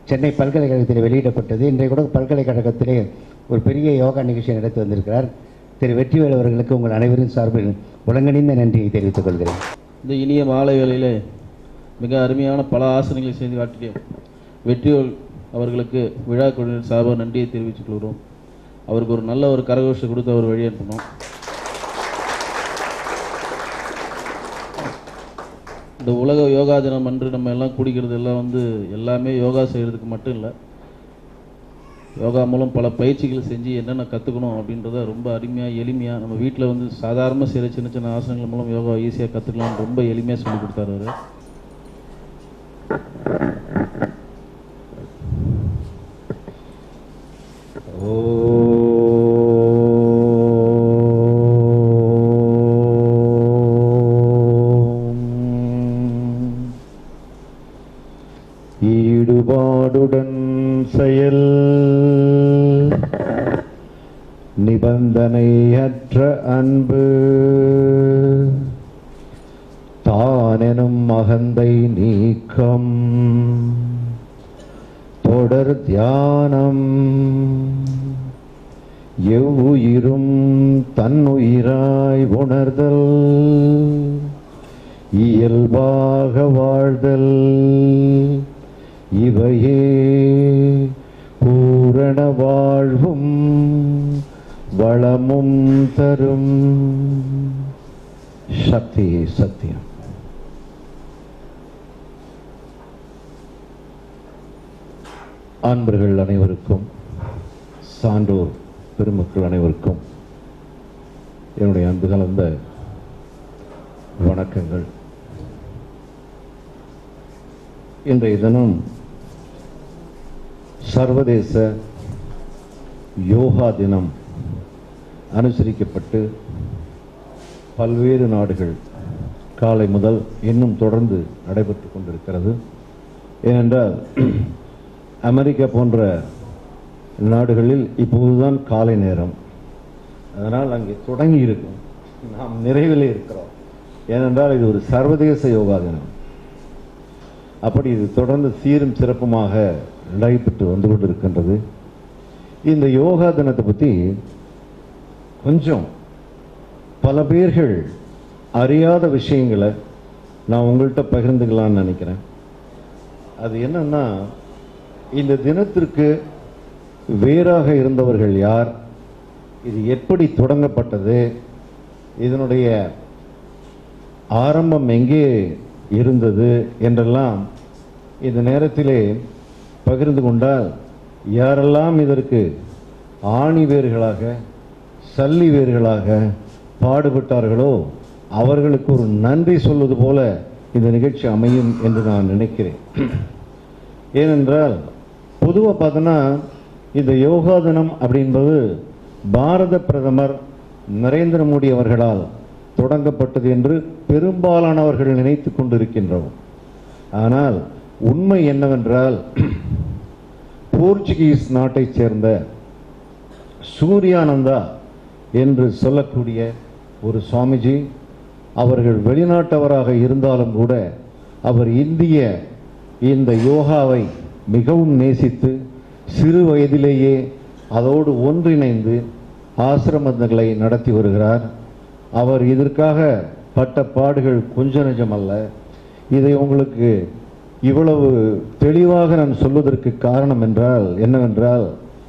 சென்னை பல்கலைக்கழகத்தில் வெளியிடப்பட்டது இன்றைய கூட பல்கலைக்கழகத்திலே ஒரு பெரிய யோகா நிகழ்ச்சி நடத்தி வந்திருக்கிறார் திரு வெற்றிவேல் அவர்களுக்கு உங்கள் அனைவரின் சார்பில் உலகணிந்த நன்றியை தெரிவித்துக் கொள்கிறேன் இந்த இனிய மாலை வேளையிலே மிக அருமையான பல ஆசனங்களை செய்து காட்டிய வெற்றியோல் அவர்களுக்கு விழா குழுவினர் சார்பாக நன்றியை தெரிவித்துக் கொள்கிறோம் அவருக்கு ஒரு நல்ல ஒரு கரகோஷம் கொடுத்து அவர் வழி அனுப்பணும் இந்த உலக யோகா தினம் அன்று நம்ம எல்லாம் குடிக்கிறது எல்லாம் வந்து எல்லாமே யோகா செய்கிறதுக்கு மட்டும் இல்லை யோகா மூலம் பல பயிற்சிகள் செஞ்சு என்னென்ன கற்றுக்கணும் அப்படின்றத ரொம்ப அருமையாக எளிமையாக நம்ம வீட்டில் வந்து சாதாரணமாக செய்கிற சின்ன சின்ன ஆசனங்கள் மூலம் யோகா ஈஸியாக கற்றுக்கலாம்னு ரொம்ப எளிமையாக சொல்லி கொடுத்தாரு அவர் ஈடுபாடுடன் செயல் நிபந்தனையற்ற அன்பு தானெனும் அகந்தை நீக்கம் தொடர் தியானம் எவ்வுயிரும் தன்னுயிராய் உணர்தல் இயல்பாக வாழ்தல் இவையே பூரண வாழ்வும் வளமும் தரும் சக்தி சத்தியம் அன்பர்கள் அனைவருக்கும் சான்றோர் பெருமக்கள் அனைவருக்கும் என்னுடைய அன்பு கலந்த வணக்கங்கள் இன்றைய தினம் சர்வதேச யோகா தினம் அனுசரிக்கப்பட்டு பல்வேறு நாடுகள் காலை முதல் இன்னும் தொடர்ந்து நடைபெற்று கொண்டிருக்கிறது ஏனென்றால் அமெரிக்கா போன்ற நாடுகளில் இப்போதுதான் காலை நேரம் அதனால் அங்கே தொடங்கி இருக்கும் நாம் நிறைவில் இருக்கிறோம் ஏனென்றால் இது ஒரு சர்வதேச யோகா தினம் அப்படி இது தொடர்ந்து சீரும் சிறப்புமாக நடைபெற்று வந்து கொண்டிருக்கின்றது இந்த யோகா தினத்தை பற்றி கொஞ்சம் பல பேர்கள் அறியாத விஷயங்களை நான் உங்கள்கிட்ட பகிர்ந்துக்கலாம்னு நினைக்கிறேன் அது என்னன்னா இந்த தினத்திற்கு வேறாக இருந்தவர்கள் யார் இது எப்படி தொடங்கப்பட்டது இதனுடைய ஆரம்பம் எங்கே இருந்தது என்றெல்லாம் இந்த நேரத்திலே பகிர்ந்து கொண்டால் யாரெல்லாம் இதற்கு ஆணி வேர்களாக சல்லி வேர்களாக பாடுபட்டார்களோ அவர்களுக்கு ஒரு நன்றி சொல்வது போல இந்த நிகழ்ச்சி அமையும் என்று நான் நினைக்கிறேன் ஏனென்றால் பொதுவாக பார்த்தோன்னா இந்த யோகா தினம் அப்படின்பது பாரத பிரதமர் நரேந்திர மோடி அவர்களால் தொடங்கப்பட்டது என்று பெரும்பாலானவர்கள் நினைத்து கொண்டிருக்கின்றோம் ஆனால் உண்மை என்னவென்றால் போர்ச்சுகீஸ் நாட்டைச் சேர்ந்த சூர்யானந்தா என்று சொல்லக்கூடிய ஒரு சுவாமிஜி அவர்கள் வெளிநாட்டவராக இருந்தாலும் கூட அவர் இந்திய இந்த யோகாவை மிகவும் நேசித்து சிறு வயதிலேயே அதோடு ஒன்றிணைந்து ஆசிரமங்களை நடத்தி வருகிறார் அவர் இதற்காக பட்ட பாடுகள் கொஞ்ச நெஜமல்ல இதை உங்களுக்கு இவ்வளவு தெளிவாக நான் சொல்வதற்கு காரணம் என்றால் என்னவென்றால்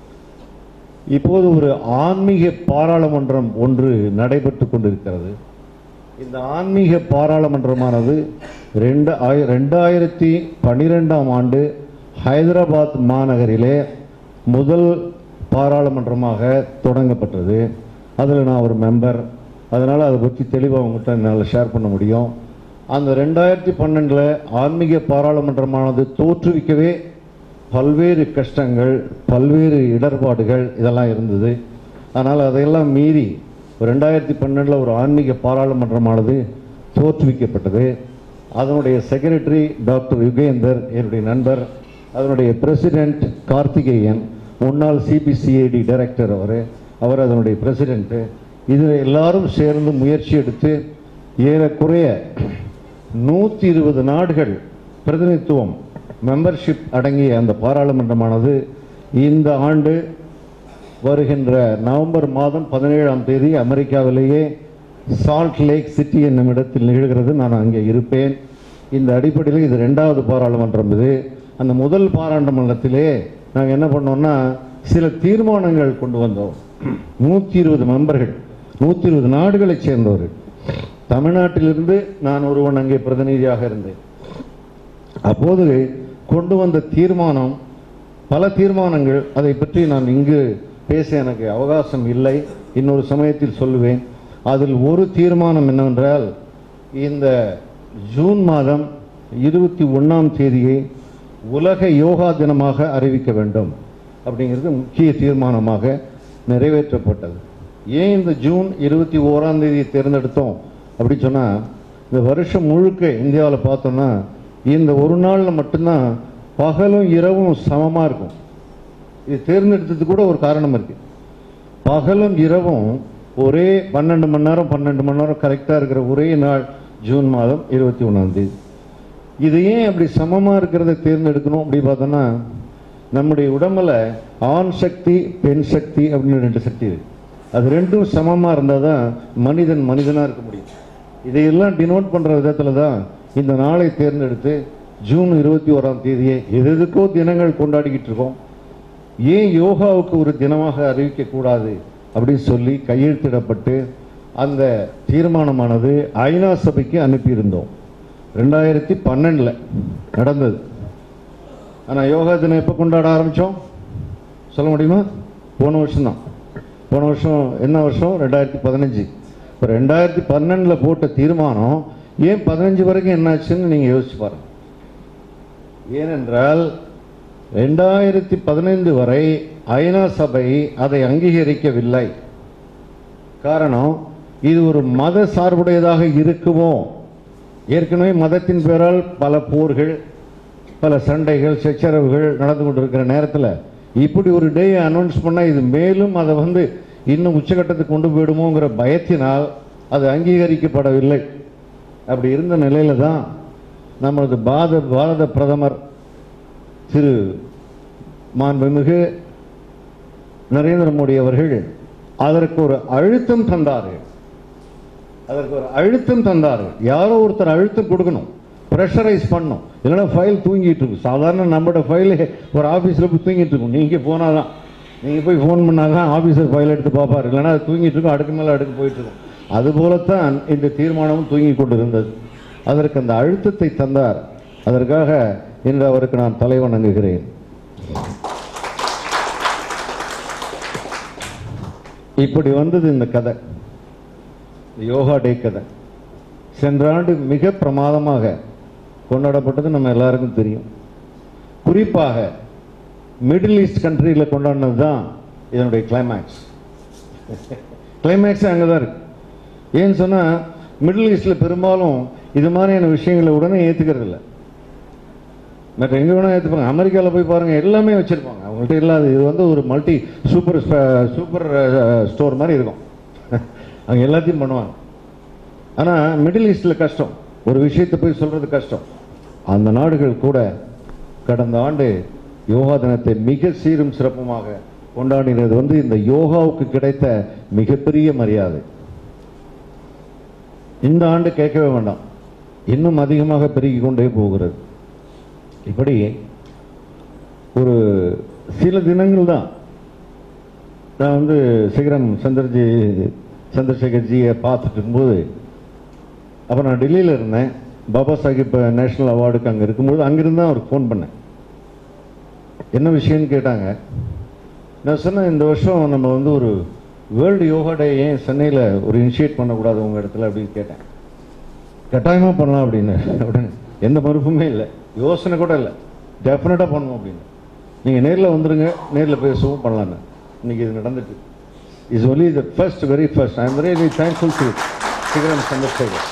இப்போது ஒரு ஆன்மீக பாராளுமன்றம் ஒன்று நடைபெற்று கொண்டிருக்கிறது இந்த ஆன்மீக பாராளுமன்றமானது ரெண்டு ஆய ரெண்டாயிரத்தி பன்னிரெண்டாம் ஆண்டு ஹைதராபாத் மாநகரிலே முதல் பாராளுமன்றமாக தொடங்கப்பட்டது அதில் நான் ஒரு மெம்பர் அதனால் அதை பற்றி தெளிவாக உங்கள்கிட்ட என்னால் ஷேர் பண்ண முடியும் அந்த ரெண்டாயிரத்தி பன்னெண்டில் ஆன்மீக பாராளுமன்றமானது தோற்றுவிக்கவே பல்வேறு கஷ்டங்கள் பல்வேறு இடர்பாடுகள் இதெல்லாம் இருந்தது ஆனால் அதையெல்லாம் மீறி ரெண்டாயிரத்தி பன்னெண்டில் ஒரு ஆன்மீக பாராளுமன்றமானது தோற்றுவிக்கப்பட்டது அதனுடைய செக்ரட்டரி டாக்டர் யுகேந்தர் என்னுடைய நண்பர் அதனுடைய பிரசிடென்ட் கார்த்திகேயன் முன்னாள் சிபிசிஐடி டைரக்டர் அவர் அவர் அதனுடைய பிரசிடென்ட்டு இதில் எல்லாரும் சேர்ந்து முயற்சி எடுத்து ஏறக்குறைய நூற்றி இருபது நாடுகள் பிரதிநிதித்துவம் மெம்பர்ஷிப் அடங்கிய அந்த பாராளுமன்றமானது இந்த ஆண்டு வருகின்ற நவம்பர் மாதம் பதினேழாம் தேதி அமெரிக்காவிலேயே சால்ட் லேக் சிட்டி என்னும் இடத்தில் நிகழ்கிறது நான் அங்கே இருப்பேன் இந்த அடிப்படையில் இது ரெண்டாவது பாராளுமன்றம் இது அந்த முதல் பாராளுமன்றத்திலே நாங்கள் என்ன பண்ணோம்னா சில தீர்மானங்கள் கொண்டு வந்தோம் நூற்றி இருபது மெம்பர்கள் நூற்றி இருபது நாடுகளைச் சேர்ந்தவர்கள் தமிழ்நாட்டிலிருந்து நான் ஒருவன் அங்கே பிரதிநிதியாக இருந்தேன் அப்போது கொண்டு வந்த தீர்மானம் பல தீர்மானங்கள் அதை பற்றி நான் இங்கு பேச எனக்கு அவகாசம் இல்லை இன்னொரு சமயத்தில் சொல்லுவேன் அதில் ஒரு தீர்மானம் என்னவென்றால் இந்த ஜூன் மாதம் இருபத்தி ஒன்றாம் தேதியை உலக யோகா தினமாக அறிவிக்க வேண்டும் அப்படிங்கிறது முக்கிய தீர்மானமாக நிறைவேற்றப்பட்டது ஏன் இந்த ஜூன் இருபத்தி ஓராம் தேதியை தேர்ந்தெடுத்தோம் அப்படி சொன்னால் இந்த வருஷம் முழுக்க இந்தியாவில் பார்த்தோம்னா இந்த ஒரு நாளில் மட்டும்தான் பகலும் இரவும் சமமாக இருக்கும் இது தேர்ந்தெடுத்ததுக்கு கூட ஒரு காரணம் இருக்கு பகலும் இரவும் ஒரே பன்னெண்டு மணி நேரம் பன்னெண்டு மணி நேரம் கரெக்டாக இருக்கிற ஒரே நாள் ஜூன் மாதம் இருபத்தி ஒன்றாம் தேதி இது ஏன் அப்படி சமமாக இருக்கிறத தேர்ந்தெடுக்கணும் அப்படி பார்த்தோன்னா நம்முடைய உடம்புல ஆண் சக்தி பெண் சக்தி அப்படின்னு ரெண்டு சக்தி இருக்கு அது ரெண்டும் சமமாக இருந்தால் தான் மனிதன் மனிதனாக இருக்க முடியும் இதையெல்லாம் டினோட் பண்ணுற விதத்தில் தான் இந்த நாளை தேர்ந்தெடுத்து ஜூன் இருபத்தி ஓராம் தேதியை எது எதுக்கோ தினங்கள் கொண்டாடிக்கிட்டு இருக்கோம் ஏன் யோகாவுக்கு ஒரு தினமாக அறிவிக்கக்கூடாது அப்படின்னு சொல்லி கையெழுத்திடப்பட்டு அந்த தீர்மானமானது ஐநா சபைக்கு அனுப்பியிருந்தோம் ரெண்டாயிரத்தி பன்னெண்டில் நடந்தது ஆனால் யோகா தினம் எப்போ கொண்டாட ஆரம்பித்தோம் சொல்ல முடியுமா போன வருஷம்தான் போன வருஷம் என்ன வருஷம் ரெண்டாயிரத்தி பதினஞ்சு இப்போ ரெண்டாயிரத்தி பன்னெண்டில் போட்ட தீர்மானம் ஏன் பதினஞ்சு வரைக்கும் என்னாச்சுன்னு நீங்கள் யோசிச்சு பாருங்க ஏனென்றால் ரெண்டாயிரத்தி பதினைந்து வரை ஐநா சபை அதை அங்கீகரிக்கவில்லை காரணம் இது ஒரு மத சார்புடையதாக இருக்குமோ ஏற்கனவே மதத்தின் பேரால் பல போர்கள் பல சண்டைகள் சச்சரவுகள் நடந்து கொண்டிருக்கிற நேரத்தில் இப்படி ஒரு டே அனௌன்ஸ் பண்ணால் இது மேலும் அதை வந்து இன்னும் உச்சகட்டத்துக்கு கொண்டு போயிடுமோங்கிற பயத்தினால் அது அங்கீகரிக்கப்படவில்லை அப்படி இருந்த நிலையில தான் நமது பாத பாரத பிரதமர் திரு மாண்புமிகு நரேந்திர மோடி அவர்கள் அதற்கு ஒரு அழுத்தம் தந்தார்கள் அதற்கு ஒரு அழுத்தம் தந்தார்கள் யாரோ ஒருத்தர் அழுத்தம் கொடுக்கணும் ப்ரெஷரைஸ் பண்ணணும் இல்லைன்னா ஃபைல் தூங்கிட்டு இருக்கும் சாதாரண நம்மளோட ஃபைலு ஒரு ஆஃபீஸில் போய் தூங்கிட்டு இருக்கும் நீங்கள் போனால் தான் நீங்கள் போய் ஃபோன் பண்ணால் தான் ஆஃபீஸர் ஃபைல் எடுத்து பார்ப்பார் இல்லைன்னா அது தூங்கிட்டு இருக்கும் அடுக்கு மேலே அடுக்கு போயிட்டு இருக்கும் அதுபோலத்தான் இந்த தீர்மானமும் தூங்கி கொண்டு இருந்தது அதற்கு அந்த அழுத்தத்தை தந்தார் அதற்காக இன்று அவருக்கு நான் தலை வணங்குகிறேன் இப்படி வந்தது இந்த கதை இந்த யோகா டே கதை சென்ற ஆண்டு மிக பிரமாதமாக கொண்டாடப்பட்டது நம்ம எல்லாருக்கும் தெரியும் குறிப்பாக மிடில் ஈஸ்ட் கண்ட்ரியில் கொண்டாடினது தான் இதனுடைய கிளைமேக்ஸ் கிளைமேக்ஸ் அங்கே தான் இருக்கு ஏன்னு சொன்னால் மிடில் ஈஸ்டில் பெரும்பாலும் இது மாதிரியான விஷயங்களை உடனே ஏற்றுக்கிறது இல்லை மற்ற எங்கே வேணால் ஏற்றுப்பாங்க அமெரிக்காவில் போய் பாருங்கள் எல்லாமே வச்சுருப்பாங்க அவங்கள்ட்ட இல்லாத இது வந்து ஒரு மல்டி சூப்பர் சூப்பர் ஸ்டோர் மாதிரி இருக்கும் அங்கே எல்லாத்தையும் பண்ணுவாங்க ஆனால் மிடில் ஈஸ்டில் கஷ்டம் ஒரு விஷயத்தை போய் சொல்கிறது கஷ்டம் அந்த நாடுகள் கூட கடந்த ஆண்டு யோகா தினத்தை மிக சீரும் சிறப்புமாக கொண்டாடினது வந்து இந்த யோகாவுக்கு கிடைத்த மிகப்பெரிய மரியாதை இந்த ஆண்டு கேட்கவே வேண்டாம் இன்னும் அதிகமாக பெருகிக் கொண்டே போகிறது இப்படி ஒரு சில தினங்கள் தான் நான் வந்து சிகரம் சந்திரஜி சந்திரசேகர்ஜியை பார்த்துட்டு இருக்கும்போது அப்போ நான் டெல்லியில் இருந்தேன் பாபா சாஹிப் நேஷனல் அவார்டுக்கு அங்கே இருக்கும்போது அங்கிருந்து தான் அவருக்கு ஃபோன் பண்ணேன் என்ன விஷயம்னு கேட்டாங்க நான் சொன்னேன் இந்த வருஷம் நம்ம வந்து ஒரு வேர்ல்டு யோகா டே ஏன் சென்னையில் ஒரு இனிஷியேட் பண்ணக்கூடாது உங்கள் இடத்துல அப்படின்னு கேட்டேன் கட்டாயமாக பண்ணலாம் அப்படின்னு அப்படின்னு எந்த மறுப்புமே இல்லை யோசனை கூட இல்லை டெஃபினட்டாக பண்ணுவோம் அப்படின்னு நீங்கள் நேரில் வந்துருங்க நேரில் பேசுவோம் பண்ணலான்னு இன்னைக்கு இது நடந்துட்டு is only the first very first I am very thankful to Sigaram Chandrasekhar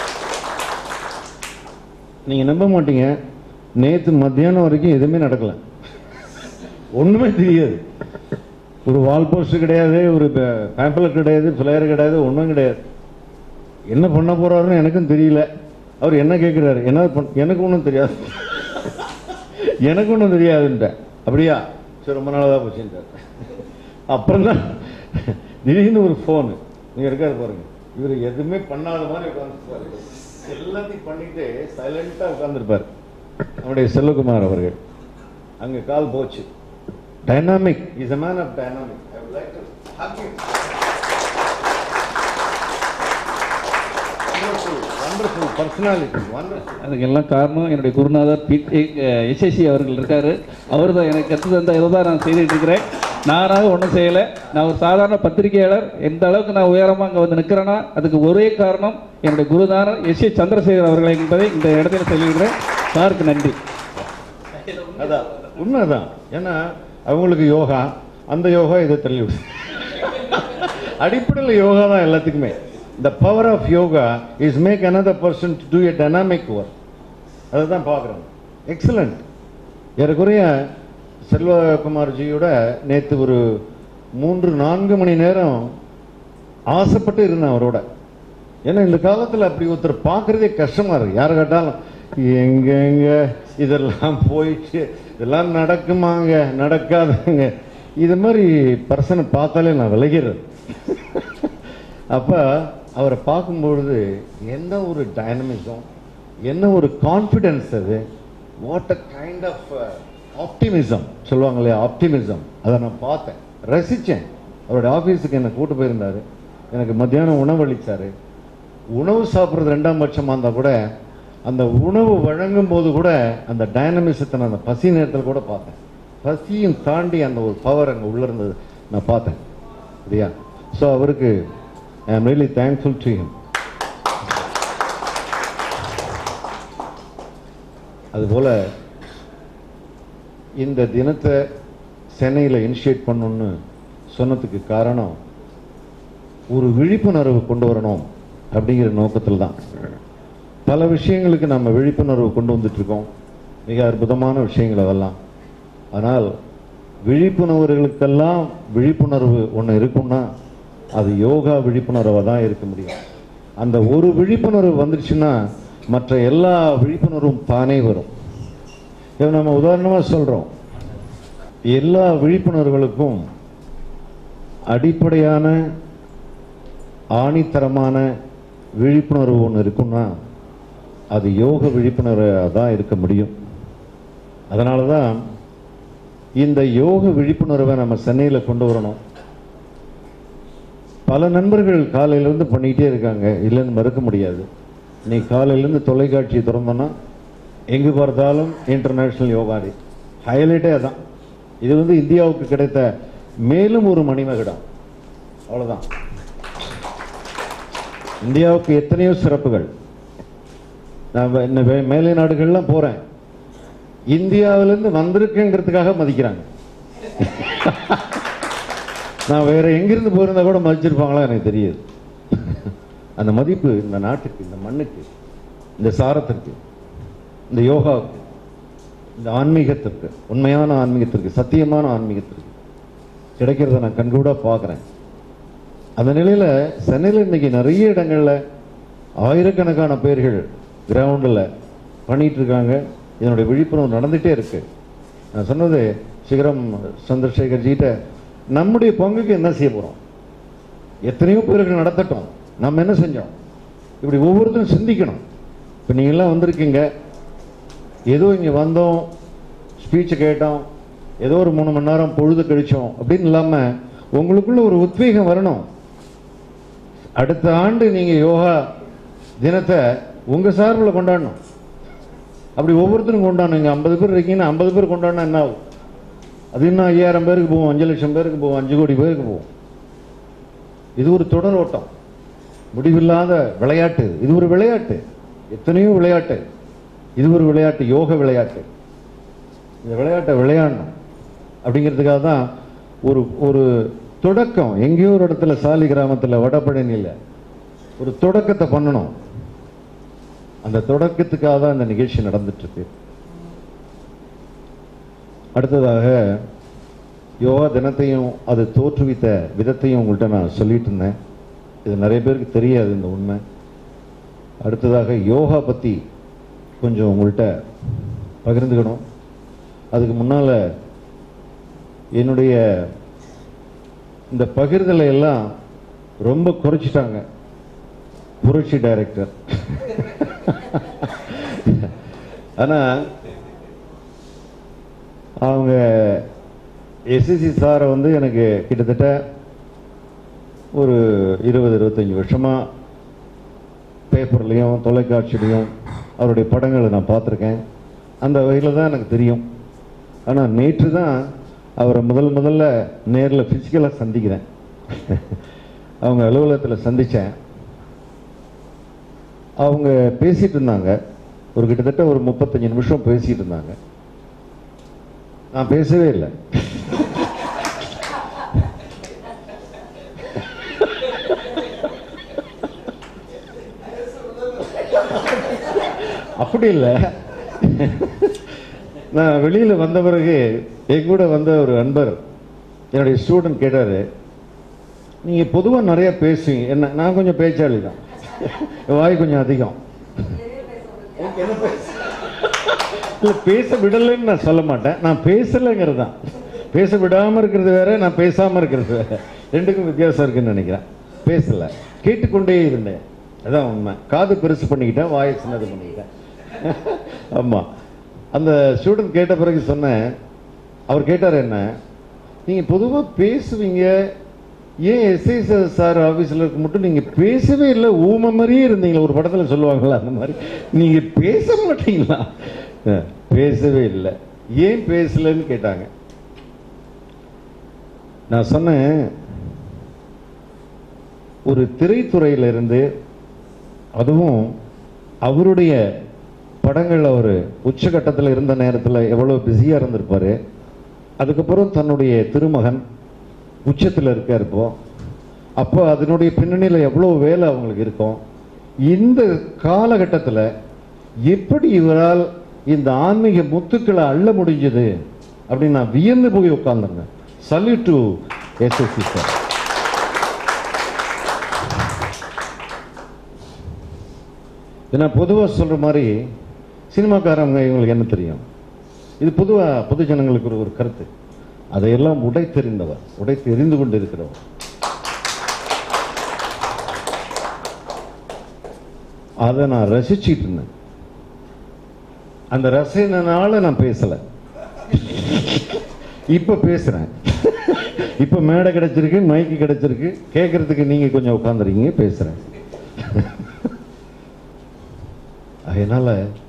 நீங்கள் நம்ப மாட்டீங்க நேற்று மத்தியானம் வரைக்கும் எதுவுமே நடக்கல ஒன்றுமே தெரியாது ஒரு வால் போஸ்ட் கிடையாது ஒரு பேம்பலட் கிடையாது ஃபிளையர் கிடையாது ஒன்றும் கிடையாது என்ன பண்ண போறாருன்னு எனக்கும் தெரியல அவர் என்ன கேட்குறாரு என்ன பண் எனக்கு ஒன்றும் தெரியாது எனக்கு ஒன்றும் தெரியாதுன்ட்டேன் அப்படியா சரி ரொம்ப நாளாக தான் போச்சுன்ட்டார் அப்புறம் தான் திடீர்னு ஒரு ஃபோனு நீங்கள் இருக்காது பாருங்க இவர் எதுவுமே பண்ணாத மாதிரி உட்காந்துருப்பாரு எல்லாத்தையும் பண்ணிட்டு சைலண்டாக உட்காந்துருப்பார் நம்முடைய செல்வகுமார் அவர்கள் அங்கே கால் போச்சு dynamic is a man of dynamic I would like to hug him. Wonderful, wonderful personality, wonderful. அதுக்கெல்லாம் காரணம் என்னுடைய குருநாதர் பி எஸ்எஸ்சி அவர்கள் இருக்காரு அவர் தான் எனக்கு கற்று தந்த இதை தான் நான் செய்துட்டு இருக்கிறேன் நானாக ஒன்றும் செய்யலை நான் ஒரு சாதாரண பத்திரிகையாளர் எந்த அளவுக்கு நான் உயரமாக அங்கே வந்து நிற்கிறேன்னா அதுக்கு ஒரே காரணம் என்னுடைய குருநாதர் எஸ் ஏ சந்திரசேகர் அவர்கள் என்பதை இந்த இடத்துல சொல்லிக்கிறேன் சாருக்கு நன்றி அதான் உண்மைதான் ஏன்னா அவங்களுக்கு யோகா அந்த யோகா இதை தள்ளி விடு அடிப்படையில் யோகா தான் எல்லாத்துக்குமே the power of yoga is make another person to do a dynamic work அதை தான் பார்க்குறோம் எக்ஸலண்ட் ஏறக்குறைய செல்வகுமார்ஜியோட நேற்று ஒரு மூன்று நான்கு மணி நேரம் ஆசைப்பட்டு இருந்தேன் அவரோட ஏன்னா இந்த காலத்தில் அப்படி ஒருத்தர் பார்க்கறதே கஷ்டமா இருக்கு யாரை கேட்டாலும் எங்க எங்க இதெல்லாம் போயிட்டு இதெல்லாம் நடக்குமாங்க நடக்காதுங்க இது மாதிரி பர்சனை பார்த்தாலே நான் விலகிறது அப்ப அவரை பார்க்கும்பொழுது என்ன ஒரு டைனமிசம் என்ன ஒரு கான்ஃபிடென்ஸ் அது what a kind of optimism சொல்லுவாங்க இல்லையா ஆப்டிமிசம் அதை நான் பார்த்தேன் ரசித்தேன் அவருடைய ஆஃபீஸுக்கு என்னை கூட்டு போயிருந்தாரு எனக்கு மத்தியானம் உணவு அளித்தாரு உணவு சாப்பிட்றது ரெண்டாம் பட்சமாக இருந்தால் கூட அந்த உணவு வழங்கும் போது கூட அந்த டைனமிசத்தை நான் அந்த பசி நேரத்தில் கூட பார்த்தேன் பசியும் தாண்டி அந்த ஒரு பவர் அங்கே உள்ள இருந்தது நான் பார்த்தேன் சரியா ஸோ அவருக்கு ஐ am really thankful to him அதுபோல இந்த தினத்தை சென்னையில் இனிஷியேட் பண்ணணும்னு சொன்னதுக்கு காரணம் ஒரு விழிப்புணர்வு கொண்டு வரணும் அப்படிங்கிற நோக்கத்தில் தான் பல விஷயங்களுக்கு நம்ம விழிப்புணர்வு கொண்டு வந்துட்டு இருக்கோம் மிக அற்புதமான விஷயங்கள் அதெல்லாம் ஆனால் விழிப்புணர்வுகளுக்கெல்லாம் விழிப்புணர்வு ஒன்று இருக்கும்னா அது யோகா விழிப்புணர்வாக தான் இருக்க முடியும் அந்த ஒரு விழிப்புணர்வு வந்துடுச்சுன்னா மற்ற எல்லா விழிப்புணர்வும் தானே வரும் இதை நம்ம உதாரணமாக சொல்கிறோம் எல்லா விழிப்புணர்வுகளுக்கும் அடிப்படையான ஆணித்தரமான விழிப்புணர்வு ஒன்று இருக்குன்னா அது யோக விழிப்புணர்வாக தான் இருக்க முடியும் அதனால தான் இந்த யோக விழிப்புணர்வை நம்ம சென்னையில் கொண்டு வரணும் பல நண்பர்கள் காலையிலேருந்து பண்ணிக்கிட்டே இருக்காங்க இல்லைன்னு மறுக்க முடியாது நீ காலையிலேருந்து தொலைக்காட்சியை திறந்தோன்னா எங்கு பார்த்தாலும் இன்டர்நேஷ்னல் யோகா டே ஹைலைட்டே அதான் இது வந்து இந்தியாவுக்கு கிடைத்த மேலும் ஒரு மணிமகுடம் அவ்வளோதான் இந்தியாவுக்கு எத்தனையோ சிறப்புகள் நான் வே- இன்னும் வே- மேலை நாடுகள்லாம் போகிறேன் இந்தியாவிலேருந்து வந்திருக்கேங்கிறதுக்காக மதிக்கிறாங்க நான் வேற எங்கிருந்து போயிருந்தா கூட மதிச்சிருப்பாங்களா எனக்கு தெரியாது அந்த மதிப்பு இந்த நாட்டுக்கு இந்த மண்ணுக்கு இந்த சாரத்திற்கு இந்த யோகாவுக்கு இந்த ஆன்மீகத்திற்கு உண்மையான ஆன்மீகத்திற்கு சத்தியமான ஆன்மீகத்திற்கு கிடைக்கிறத நான் கண்கூட பார்க்குறேன் அந்த நிலையில் சென்னையில் இன்னைக்கு நிறைய இடங்கள்ல ஆயிரக்கணக்கான பேர்கள் கிரவுண்டில் பண்ணிட்டு இருக்காங்க இதனுடைய விழிப்புணர்வு நடந்துகிட்டே இருக்கு நான் சொன்னது சிகரம் சந்திரசேகர் ஜிட்ட நம்முடைய பங்குக்கு என்ன செய்ய போகிறோம் எத்தனையோ பேர்கள் நடத்தட்டும் நம்ம என்ன செஞ்சோம் இப்படி ஒவ்வொருத்தரும் சிந்திக்கணும் இப்போ நீங்கள்லாம் வந்திருக்கீங்க ஏதோ இங்கே வந்தோம் ஸ்பீச்சை கேட்டோம் ஏதோ ஒரு மூணு மணி நேரம் பொழுது கழிச்சோம் அப்படின்னு இல்லாமல் உங்களுக்குள்ள ஒரு உத்வேகம் வரணும் அடுத்த ஆண்டு நீங்கள் யோகா தினத்தை உங்கள் சார்பில் கொண்டாடணும் அப்படி ஒவ்வொருத்தரும் கொண்டாடணும் இங்கே ஐம்பது பேர் இருக்கீங்கன்னா ஐம்பது பேர் கொண்டாடினா என்ன ஆகும் அது இன்னும் ஐயாயிரம் பேருக்கு போகும் அஞ்சு லட்சம் பேருக்கு போகும் அஞ்சு கோடி பேருக்கு போகும் இது ஒரு தொடர் ஓட்டம் முடிவில்லாத விளையாட்டு இது. இது ஒரு விளையாட்டு எத்தனையோ விளையாட்டு இது ஒரு விளையாட்டு யோக விளையாட்டு இந்த விளையாட்டை விளையாடணும் அப்படிங்கிறதுக்காக தான் ஒரு ஒரு தொடக்கம் எங்கேயோ ஒரு இடத்துல சாலி கிராமத்தில் வடபழனியில் ஒரு தொடக்கத்தை பண்ணணும் அந்த தொடக்கத்துக்காக தான் இந்த நிகழ்ச்சி நடந்துட்டு இருக்கு அடுத்ததாக யோகா தினத்தையும் அது தோற்றுவித்த விதத்தையும் உங்கள்கிட்ட நான் சொல்லிட்டு இருந்தேன் இது நிறைய பேருக்கு தெரியாது இந்த உண்மை அடுத்ததாக யோகா பற்றி கொஞ்சம் உங்கள்கிட்ட பகிர்ந்துக்கணும் அதுக்கு முன்னால் என்னுடைய இந்த பகிர்தலை எல்லாம் ரொம்ப குறைச்சிட்டாங்க புரட்சி டைரக்டர் ஆனால் அவங்க எஸ்எஸ்சி சாரை வந்து எனக்கு கிட்டத்தட்ட ஒரு இருபது இருபத்தஞ்சி வருஷமாக பேப்பர்லேயும் தொலைக்காட்சியிலையும் அவருடைய படங்களை நான் பார்த்துருக்கேன் அந்த வகையில் தான் எனக்கு தெரியும் ஆனால் நேற்று தான் அவரை முதல் முதல்ல நேரில் ஃபிசிக்கலாக சந்திக்கிறேன் அவங்க அலுவலகத்தில் சந்தித்தேன் அவங்க பேசிகிட்டு இருந்தாங்க ஒரு கிட்டத்தட்ட ஒரு முப்பத்தஞ்சு நிமிஷம் பேசிகிட்டு இருந்தாங்க நான் பேசவே இல்லை அப்படி இல்லை நான் வெளியில் வந்த பிறகு என் கூட வந்த ஒரு நண்பர் என்னுடைய ஸ்டூடெண்ட் கேட்டார் நீங்கள் பொதுவாக நிறைய பேசுவீங்க என்ன நான் கொஞ்சம் பேச்சாளி தான் வாய் கொஞ்சம் அதிகம் இல்லை பேச விடலைன்னு நான் சொல்ல மாட்டேன் நான் பேசலைங்கிறது தான் பேச விடாமல் இருக்கிறது வேற நான் பேசாமல் இருக்கிறது வேற ரெண்டுக்கும் வித்தியாசம் இருக்குன்னு நினைக்கிறேன் பேசலை கேட்டுக்கொண்டே இருந்தேன் அதான் உண்மை காது பெருசு பண்ணிக்கிட்டேன் வாயை சின்னது பண்ணிக்கிட்டேன் ஆமாம் அந்த ஸ்டூடெண்ட் கேட்ட பிறகு சொன்னேன் அவர் கேட்டார் என்ன நீங்கள் பொதுவாக பேசுவீங்க ஏன் எஸ்ஐ சார் ஆஃபீஸில் இருக்க மட்டும் நீங்கள் பேசவே இல்லை ஊமை மாதிரியே இருந்தீங்களா ஒரு படத்தில் சொல்லுவாங்களா அந்த மாதிரி நீங்கள் பேச மாட்டீங்களா அஹ், பேசவே இல்லை ஏன் பேசலைன்னு கேட்டாங்க நான் சொன்னேன் ஒரு திரைத்துறையில இருந்து அதுவும் அவருடைய படங்கள் அவர் உச்சகட்டத்தில் இருந்த நேரத்தில் எவ்வளோ பிஸியாக இருந்திருப்பாரு அதுக்கப்புறம் தன்னுடைய திருமகன் உச்சத்தில் இருக்கார் இப்போ அப்போ அதனுடைய பின்னணியில் எவ்வளோ வேலை அவங்களுக்கு இருக்கும் இந்த காலகட்டத்தில் எப்படி இவரால் இந்த ஆன்மீக முத்துக்களை அள்ள முடிஞ்சது அப்படின்னு நான் வியந்து போய் உட்கார்ந்துருந்தேன் சல்யூட் டு எஸ்எஸ்சி சார் ஏன்னா பொதுவாக சொல்கிற மாதிரி சினிமாக்காரங்க இவங்களுக்கு என்ன தெரியும் இது பொதுவாக பொது ஜனங்களுக்கு ஒரு ஒரு கருத்து அதையெல்லாம் உடைத்தெறிந்தவர் உடைத்து எரிந்து கொண்டு இருக்கிறவர் அதை நான் ரசிச்சிட்டு இருந்தேன் அந்த ரசனைனால நான் பேசல இப்ப பேசுறேன் இப்ப மேடை கிடைச்சிருக்கு மைக்கு கிடைச்சிருக்கு கேட்கறதுக்கு நீங்க கொஞ்சம் உட்காந்துருக்கீங்க பேசுறேன் அதனால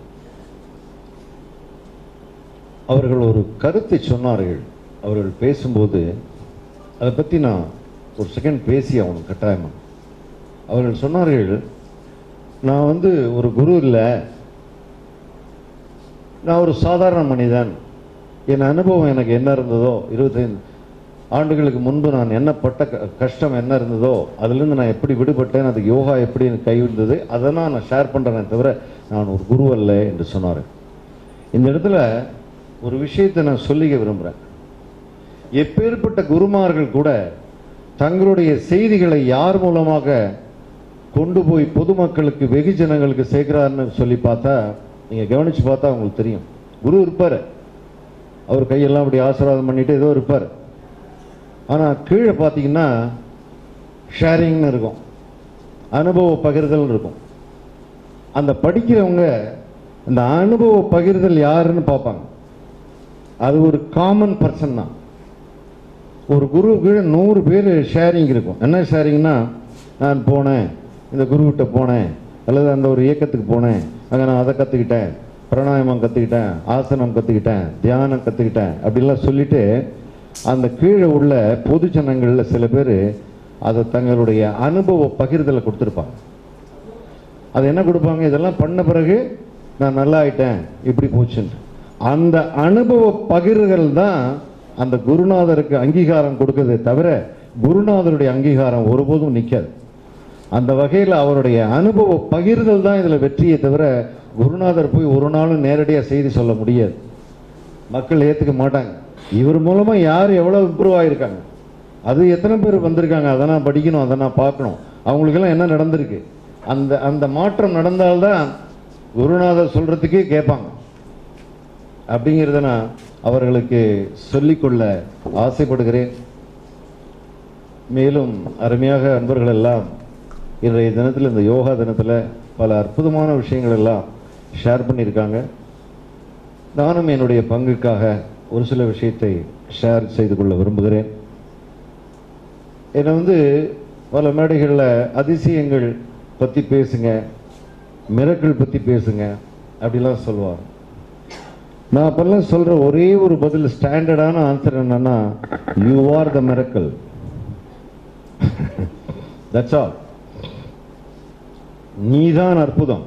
அவர்கள் ஒரு கருத்தை சொன்னார்கள் அவர்கள் பேசும்போது அதை பற்றி நான் ஒரு செகண்ட் பேசி அவனுக்கு கட்டாயமா அவர்கள் சொன்னார்கள் நான் வந்து ஒரு குரு இல்லை நான் ஒரு சாதாரண மனிதன் என் அனுபவம் எனக்கு என்ன இருந்ததோ இருபத்தைந்து ஆண்டுகளுக்கு முன்பு நான் என்ன பட்ட க- கஷ்டம் என்ன இருந்ததோ அதுலேருந்து நான் எப்படி விடுபட்டேன் அதுக்கு யோகா எப்படி எனக்கு கைவிடுந்தது அதை நான் ஷேர் பண்ணுறேனே தவிர நான் ஒரு குரு அல்ல என்று சொன்னார் இந்த இடத்துல ஒரு விஷயத்தை நான் சொல்லிக்க விரும்புகிறேன் எப்பேற்பட்ட குருமார்கள் கூட தங்களுடைய செய்திகளை யார் மூலமாக கொண்டு போய் பொதுமக்களுக்கு வெகுஜனங்களுக்கு சேர்க்கிறாருன்னு சொல்லி பார்த்தா நீங்கள் கவனிச்சு பார்த்தா உங்களுக்கு தெரியும் குரு இருப்பார் அவர் கையெல்லாம் அப்படி ஆசீர்வாதம் பண்ணிட்டு ஏதோ இருப்பார் ஆனால் கீழே பார்த்தீங்கன்னா ஷேரிங்னு இருக்கும் அனுபவ பகிர்தல் இருக்கும் அந்த படிக்கிறவங்க அந்த அனுபவ பகிர்தல் யாருன்னு பார்ப்பாங்க அது ஒரு காமன் பர்சன் தான் ஒரு குரு கீழே நூறு பேர் ஷேரிங் இருக்கும் என்ன ஷேரிங்னா நான் போனேன் இந்த குருக்கிட்ட போனேன் அல்லது அந்த ஒரு இயக்கத்துக்கு போனேன் அங்கே நான் அதை கற்றுக்கிட்டேன் பிராணாயாமம் கற்றுக்கிட்டேன் ஆசனம் கற்றுக்கிட்டேன் தியானம் கற்றுக்கிட்டேன் அப்படிலாம் சொல்லிட்டு அந்த கீழே உள்ள பொது ஜனங்களில் சில பேர் அதை தங்களுடைய அனுபவ பகிர்தலை கொடுத்துருப்பாங்க அது என்ன கொடுப்பாங்க இதெல்லாம் பண்ண பிறகு நான் நல்லா ஆயிட்டேன் இப்படி போச்சுன்னு அந்த அனுபவ பகிர்வுகள் தான் அந்த குருநாதருக்கு அங்கீகாரம் கொடுக்குதே தவிர குருநாதருடைய அங்கீகாரம் ஒருபோதும் நிற்காது அந்த வகையில் அவருடைய அனுபவ பகிர்தல் தான் இதில் வெற்றியை தவிர குருநாதர் போய் ஒரு நாளும் நேரடியாக செய்தி சொல்ல முடியாது மக்கள் ஏற்றுக்க மாட்டாங்க இவர் மூலமாக யார் எவ்வளோ இம்ப்ரூவ் ஆகியிருக்காங்க அது எத்தனை பேர் வந்திருக்காங்க அதை நான் படிக்கணும் அதை நான் பார்க்கணும் அவங்களுக்கெல்லாம் என்ன நடந்திருக்கு அந்த அந்த மாற்றம் நடந்தால்தான் குருநாதர் சொல்கிறதுக்கே கேட்பாங்க அப்படிங்கிறத நான் அவர்களுக்கு சொல்லிக்கொள்ள ஆசைப்படுகிறேன் மேலும் அருமையாக அன்பர்கள் எல்லாம் இன்றைய தினத்தில் இந்த யோகா தினத்தில் பல அற்புதமான விஷயங்கள் எல்லாம் ஷேர் பண்ணியிருக்காங்க நானும் என்னுடைய பங்குக்காக ஒரு சில விஷயத்தை ஷேர் செய்து கொள்ள விரும்புகிறேன் என்னை வந்து பல மேடைகளில் அதிசயங்கள் பற்றி பேசுங்க மிரக்கல் பற்றி பேசுங்க அப்படிலாம் சொல்லுவார் நான் அப்பெல்லாம் சொல்ற ஒரே ஒரு பதில் ஸ்டாண்டர்டான ஆன்சர் என்னன்னா you are the miracle that's all நீதான் அற்புதம்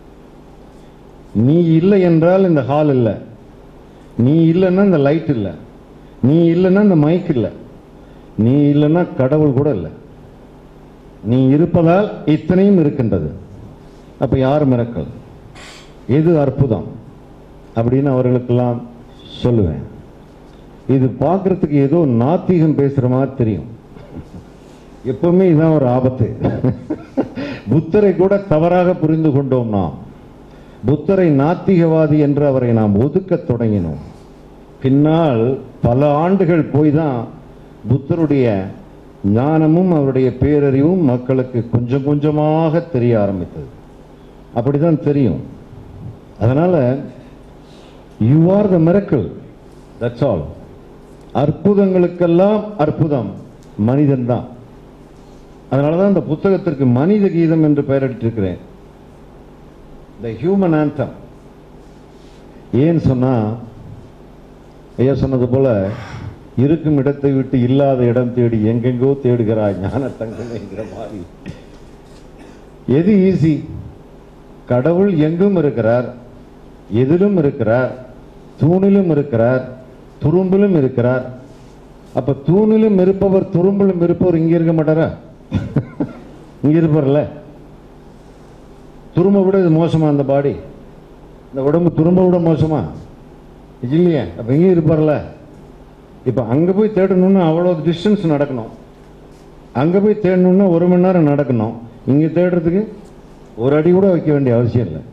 நீ இல்லை என்றால் இந்த ஹால் இல்லை நீ இல்லைன்னா இந்த லைட் இல்லை நீ இல்லைன்னா இந்த மைக் இல்லை நீ இல்லைன்னா கடவுள் கூட இல்லை நீ இருப்பதால் இத்தனையும் இருக்கின்றது அப்ப யார் மிரக்கல் எது அற்புதம் அப்படின்னு அவர்களுக்கெல்லாம் சொல்லுவேன் இது பார்க்கறதுக்கு ஏதோ நாத்திகம் பேசுற மாதிரி தெரியும் எப்பவுமே இதான் ஒரு ஆபத்து புத்தரை கூட தவறாக புரிந்து கொண்டோம் நாம் புத்தரை நாத்திகவாதி என்று அவரை நாம் ஒதுக்கத் தொடங்கினோம் பின்னால் பல ஆண்டுகள் போய் தான் புத்தருடைய ஞானமும் அவருடைய பேரறிவும் மக்களுக்கு கொஞ்சம் கொஞ்சமாக தெரிய ஆரம்பித்தது அப்படிதான் தெரியும் அதனால you are the miracle that's all அற்புதங்களுக்கெல்லாம் அற்புதம் மனிதன் தான் அதனால தான் இந்த புத்தகத்திற்கு மனித கீதம் என்று பெயரிட்டிருக்கிறேன் த ஹியூமன் ஆந்தம் ஏன் சொன்னா ஐயா சொன்னது போல இருக்கும் இடத்தை விட்டு இல்லாத இடம் தேடி எங்கெங்கோ தேடுகிறாய் ஞான தங்களைங்கிற மாதிரி எது ஈஸி கடவுள் எங்கும் இருக்கிறார் எதிலும் இருக்கிறார் தூணிலும் இருக்கிறார் துரும்பிலும் இருக்கிறார் அப்ப தூணிலும் இருப்பவர் துரும்பிலும் இருப்பவர் இங்க இருக்க மாட்டாரா இங்க இருப்பார்ல துரும்ப விட இது மோசமா அந்த பாடி இந்த உடம்பு துரும்ப விட மோசமா இல்லையே அப்ப இங்கே இருப்பார்ல இப்ப அங்க போய் தேடணும்னா அவ்வளவு டிஸ்டன்ஸ் நடக்கணும் அங்க போய் தேடணும்னா ஒரு மணி நேரம் நடக்கணும் இங்க தேடுறதுக்கு ஒரு அடி கூட வைக்க வேண்டிய அவசியம் இல்லை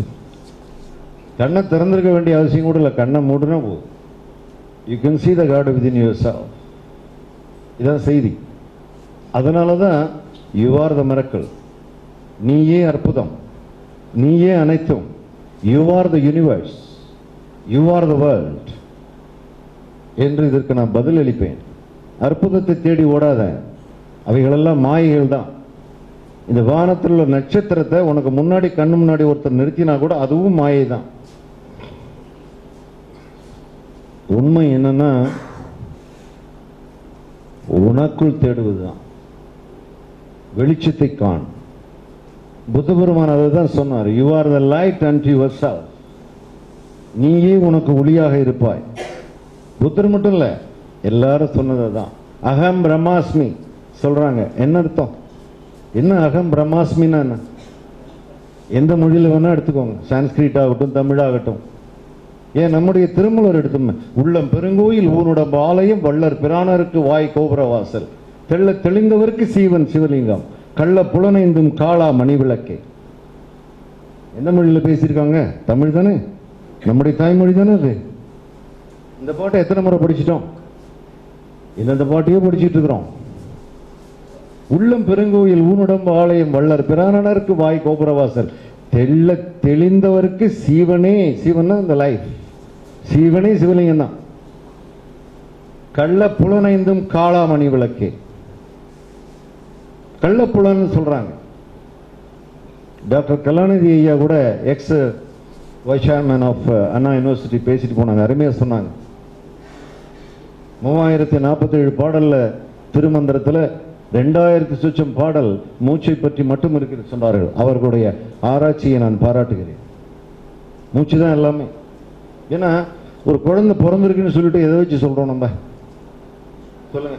கண்ணை திறந்திருக்க வேண்டிய அவசியம் கூட இல்லை கண்ணை மூடுனா போதும் you can see the God within yourself இதான் செய்தி அதனால தான் யூ ஆர் த மிரக்கல் நீயே அற்புதம் நீயே அனைத்தும் you are the universe you are the world என்று இதற்கு நான் பதில் அளிப்பேன் அற்புதத்தை தேடி ஓடாத அவைகளெல்லாம் மாயைகள் தான் இந்த வானத்தில் உள்ள நட்சத்திரத்தை உனக்கு முன்னாடி கண்ணு முன்னாடி ஒருத்தர் நிறுத்தினா கூட அதுவும் மாயை தான் உண்மை என்னன்னா உனக்குள் தேடுவதுதான் வெளிச்சத்தை காண் புத்த பெருமான் அதை தான் சொன்னார் you are the light and yourself நீயே உனக்கு ஒளியாக இருப்பாய் புத்தர் மட்டும் இல்ல எல்லாரும் சொன்னது தான் அகம் பிரம்மாஸ்மி சொல்றாங்க என்ன அர்த்தம் என்ன அகம் பிரம்மாஸ்மின்னா என்ன எந்த மொழியில வேணா எடுத்துக்கோங்க சான்ஸ்கிரிட் ஆகட்டும் தமிழ் ஆகட்டும் ஏன் நம்முடைய திருமலர் எடுத்துமே உள்ளம் பெருங்கோயில் ஊனுட ஆலயம் வள்ளர் பிரானருக்கு வாய் கோபுர வாசல் தெள்ள தெளிந்தவருக்கு சீவன் சிவலிங்கம் கள்ள புலனைந்தும் காளா மணி விளக்கே எந்த மொழியில பேசியிருக்காங்க தமிழ் தானே நம்முடைய தாய்மொழி தானே அது இந்த பாட்டை எத்தனை முறை படிச்சிட்டோம் இந்த பாட்டையே படிச்சிட்டு இருக்கிறோம் உள்ளம் பெருங்கோயில் ஊனுடம்பு ஆலயம் வள்ளர் பிரானனருக்கு வாய் கோபுரவாசல் தெள்ள தெளிந்தவருக்கு சீவனே சீவன்னா இந்த லைஃப் சீவனே சிவலிங்கம் தான் கள்ள புலனைந்தும் காளாமணி விளக்கே கள்ளப்புலன்னு சொல்றாங்க டாக்டர் கலாநிதி ஐயா கூட ex vice chairman of Anna university பேசிட்டு போனாங்க அருமையா சொன்னாங்க மூவாயிரத்தி நாற்பத்தேழு பாடல்ல திருமந்திரத்துல ரெண்டாயிரத்தி சுச்சம் பாடல் மூச்சை பற்றி மட்டும் இருக்கிறது சொன்னார்கள் அவர்களுடைய ஆராய்ச்சியை நான் பாராட்டுகிறேன் மூச்சு தான் எல்லாமே ஏன்னா ஒரு குழந்தை பிறந்திருக்குன்னு சொல்லிட்டு எதை வச்சு சொல்றோம் நம்ம சொல்லுங்க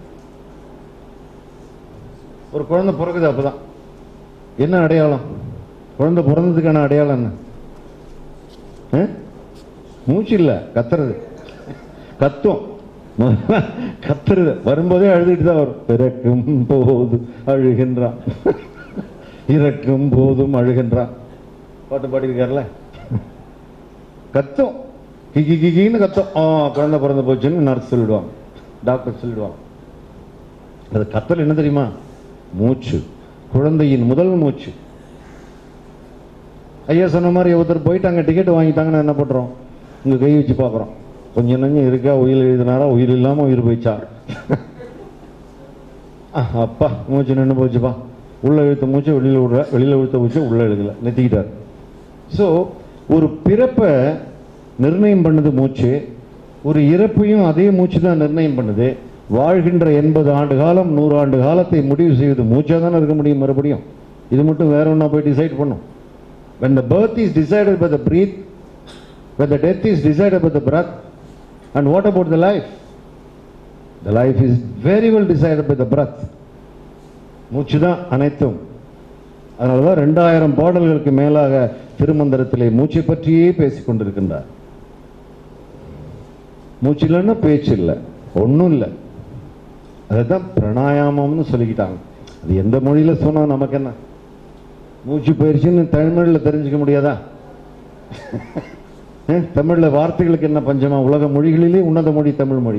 ஒரு குழந்தை பிறகுது அப்பதான் என்ன அடையாளம் குழந்தை பிறந்ததுக்கான அடையாளம் என்ன ஆ? மூச்சு இல்ல கத்துறது கத்தும் கத்துறது வரும்போதே அழுதுட்டு தான் வரும் பிறக்கும் போது அழுகின்றான் இறக்கும் போதும் அழுகின்றான் பாட்டு பாடியிருக்காருல கத்தும் கிக்கி கிக்கின்னு கத்தம் ஆ குழந்தை பிறந்து போச்சுன்னு நர்ஸ் சொல்லிடுவாங்க டாக்டர் சொல்லிடுவாங்க அது கத்தல் என்ன தெரியுமா மூச்சு குழந்தையின் முதல் மூச்சு ஐயா சொன்ன மாதிரி ஒருத்தர் போயிட்டாங்க டிக்கெட் வாங்கிட்டாங்கன்னு என்ன பண்ணுறோம் இங்கே கை வச்சு பார்க்குறோம் கொஞ்சம் நஞ்சம் இருக்கா உயிர் எழுதினாரா உயிர் இல்லாமல் உயிர் போயிச்சா அஹ், அப்பா மூச்சு நின்று போச்சுப்பா உள்ள இழுத்த மூச்சு வெளியில் விடுற வெளியில் இழுத்த மூச்சு உள்ள எழுதல நிறுத்திக்கிட்டார் ஸோ ஒரு பிறப்பை நிர்ணயம் பண்ணுது மூச்சு ஒரு இறப்பையும் அதே மூச்சு தான் நிர்ணயம் பண்ணுது வாழ்கின்ற எண்பது ஆண்டு காலம் நூறு ஆண்டு காலத்தை முடிவு செய்வது மூச்சாக தானே இருக்க முடியும் மறுபடியும் இது மட்டும் வேற ஒன்றா போய் டிசைட் பண்ணும் when the birth is decided by the breath when the death is decided by the breath and what about the life the life is very well decided by the breath மூச்சு தான் அனைத்தும் அதனால தான் ரெண்டாயிரம் பாடல்களுக்கு மேலாக திருமந்திரத்திலே மூச்சை பற்றியே பேசிக் கொண்டிருக்கின்றார் மூச்சு இல்லைன்னா பேச்சு இல்லை ஒன்றும் இல்லை அதுதான் பிராணாயாமம்னு சொல்லிக்கிட்டாங்க அது எந்த மொழியில சொன்னா நமக்கு என்ன மூச்சு பயிற்சின்னு தமிழ்ல தெரிஞ்சுக்க முடியாதா ஏ, தமிழ்ல வார்த்தைகளுக்கு என்ன பஞ்சமா உலக மொழிகளிலே உன்னத மொழி தமிழ் மொழி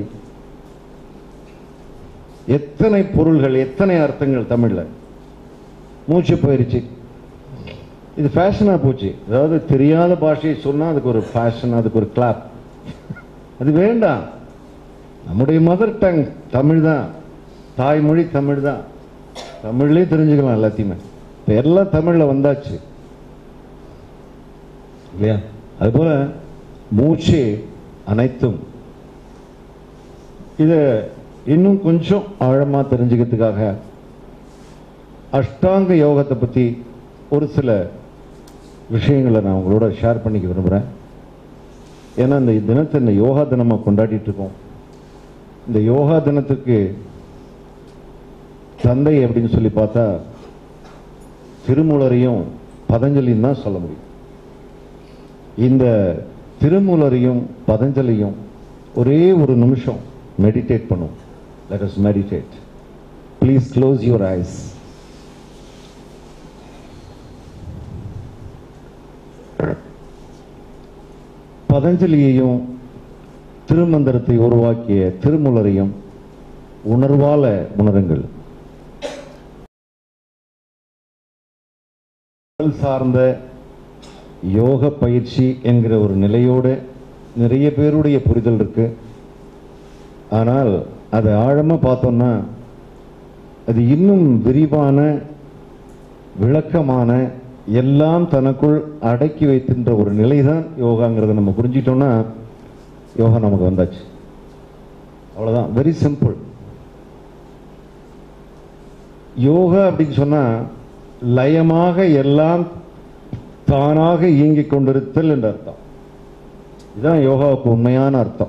எத்தனை பொருள்கள் எத்தனை அர்த்தங்கள் தமிழ்ல மூச்சு பயிற்சி இது ஃபேஷனா போச்சு அதாவது தெரியாத பாஷையை சொன்னா அதுக்கு ஒரு ஃபேஷன் அதுக்கு ஒரு கிளாப் அது வேண்டாம் நம்முடைய மதர் டங் தமிழ் தான் தாய்மொழி தமிழ் தான் தமிழ்லேயே தெரிஞ்சுக்கலாம் எல்லாத்தையுமே இப்ப எல்லாம் தமிழ்ல வந்தாச்சு இல்லையா அதுபோல மூச்சு அனைத்தும் இத இன்னும் கொஞ்சம் ஆழமா தெரிஞ்சுக்கிறதுக்காக அஷ்டாங்க யோகத்தை பத்தி ஒரு சில விஷயங்களை நான் உங்களோட ஷேர் பண்ணிக்க விரும்புறேன் ஏன்னா இந்த தினத்தை இந்த யோகா தினமா கொண்டாடிட்டு இருக்கோம் இந்த யோகா தினத்துக்கு தந்தை அப்படின்னு சொல்லி பார்த்தா திருமூலரையும் பதஞ்சலியும் தான் சொல்ல முடியும் இந்த திருமூலரையும் பதஞ்சலியும் ஒரே ஒரு நிமிஷம் மெடிடேட் பண்ணும் let us meditate please close your eyes பதஞ்சலியையும் திருமந்திரத்தை உருவாக்கிய திருமூலரையும் உணர்வால உணருங்கள் உடல் சார்ந்த யோக பயிற்சி என்கிற ஒரு நிலையோடு நிறைய பேருடைய புரிதல் இருக்கு ஆனால் அதை ஆழமா பார்த்தோம்னா அது இன்னும் விரிவான விளக்கமான எல்லாம் தனக்குள் அடக்கி வைத்தின்ற ஒரு நிலைதான் யோகாங்கிறத நம்ம புரிஞ்சிட்டோம்னா யோகா நமக்கு வந்தாச்சு அவ்வளவுதான் வெரி சிம்பிள் யோகா அப்படின்னு சொன்னா லயமாக எல்லாம் தானாக இயங்கிக் கொண்டிருத்தல் என்ற அர்த்தம் இதுதான் யோகாவுக்கு உண்மையான அர்த்தம்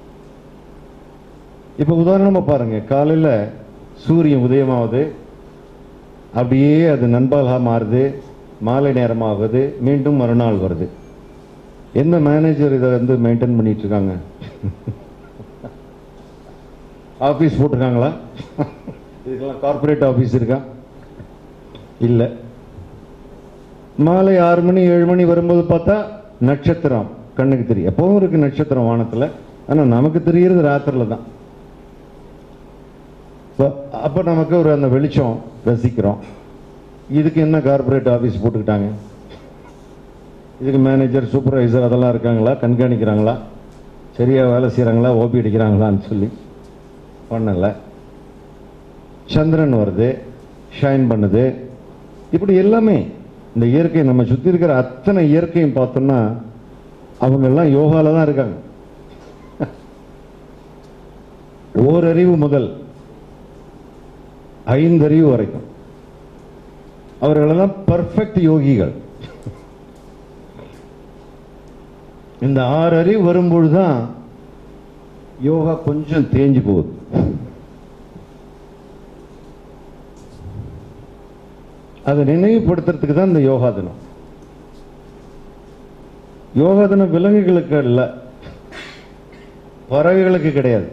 இப்ப உதாரணமா பாருங்க காலையில சூரியன் உதயமாகுது அப்படியே அது நண்பகலாக மாறுது மாலை நேரமாகுது மீண்டும் மறுநாள் வருது எந்த மேனேஜர் இதை வந்து மெயின்டைன் பண்ணிட்டு இருக்காங்க ஆபீஸ் போட்டிருக்காங்களா இதுக்கெல்லாம் கார்ப்பரேட் ஆபீஸ் இருக்கா இல்ல மாலை ஆறு மணி ஏழு மணி வரும்போது பார்த்தா நட்சத்திரம் கண்ணுக்கு தெரியும் எப்பவும் இருக்கு நட்சத்திரம் வானத்துல ஆனா நமக்கு தெரியறது ராத்திரில தான் அப்ப- அப்ப நமக்கு ஒரு அந்த வெளிச்சம் ரசிக்கிறோம் இதுக்கு என்ன கார்ப்பரேட் ஆபீஸ் போட்டுக்கிட்டாங்க இதுக்கு மேனேஜர் சூப்பர்வைசர் அதெல்லாம் இருக்காங்களா கண்காணிக்கிறாங்களா சரியா வேலை செய்றாங்களா ஓபி அடிக்கிறாங்களான்னு சொல்லி பண்ணல சந்திரன் வருது ஷைன் பண்ணுது இப்படி எல்லாமே இந்த இயற்கை நம்ம சுத்தி இருக்கிற அத்தனை இயற்கையும் பார்த்தோம்னா அவங்க எல்லாம் யோகால தான் இருக்காங்க ஓரறிவு முதல் ஐந்தறிவு வரைக்கும் அவர்களெல்லாம் பர்ஃபெக்ட் யோகிகள் இந்த ஆறு அறிவு வரும்பொழுதுதான் யோகா கொஞ்சம் தேஞ்சு போகுது அதை நினைவுபடுத்துறதுக்கு தான் இந்த யோகா தினம் யோகா தினம் விலங்குகளுக்கு அல்ல பறவைகளுக்கு கிடையாது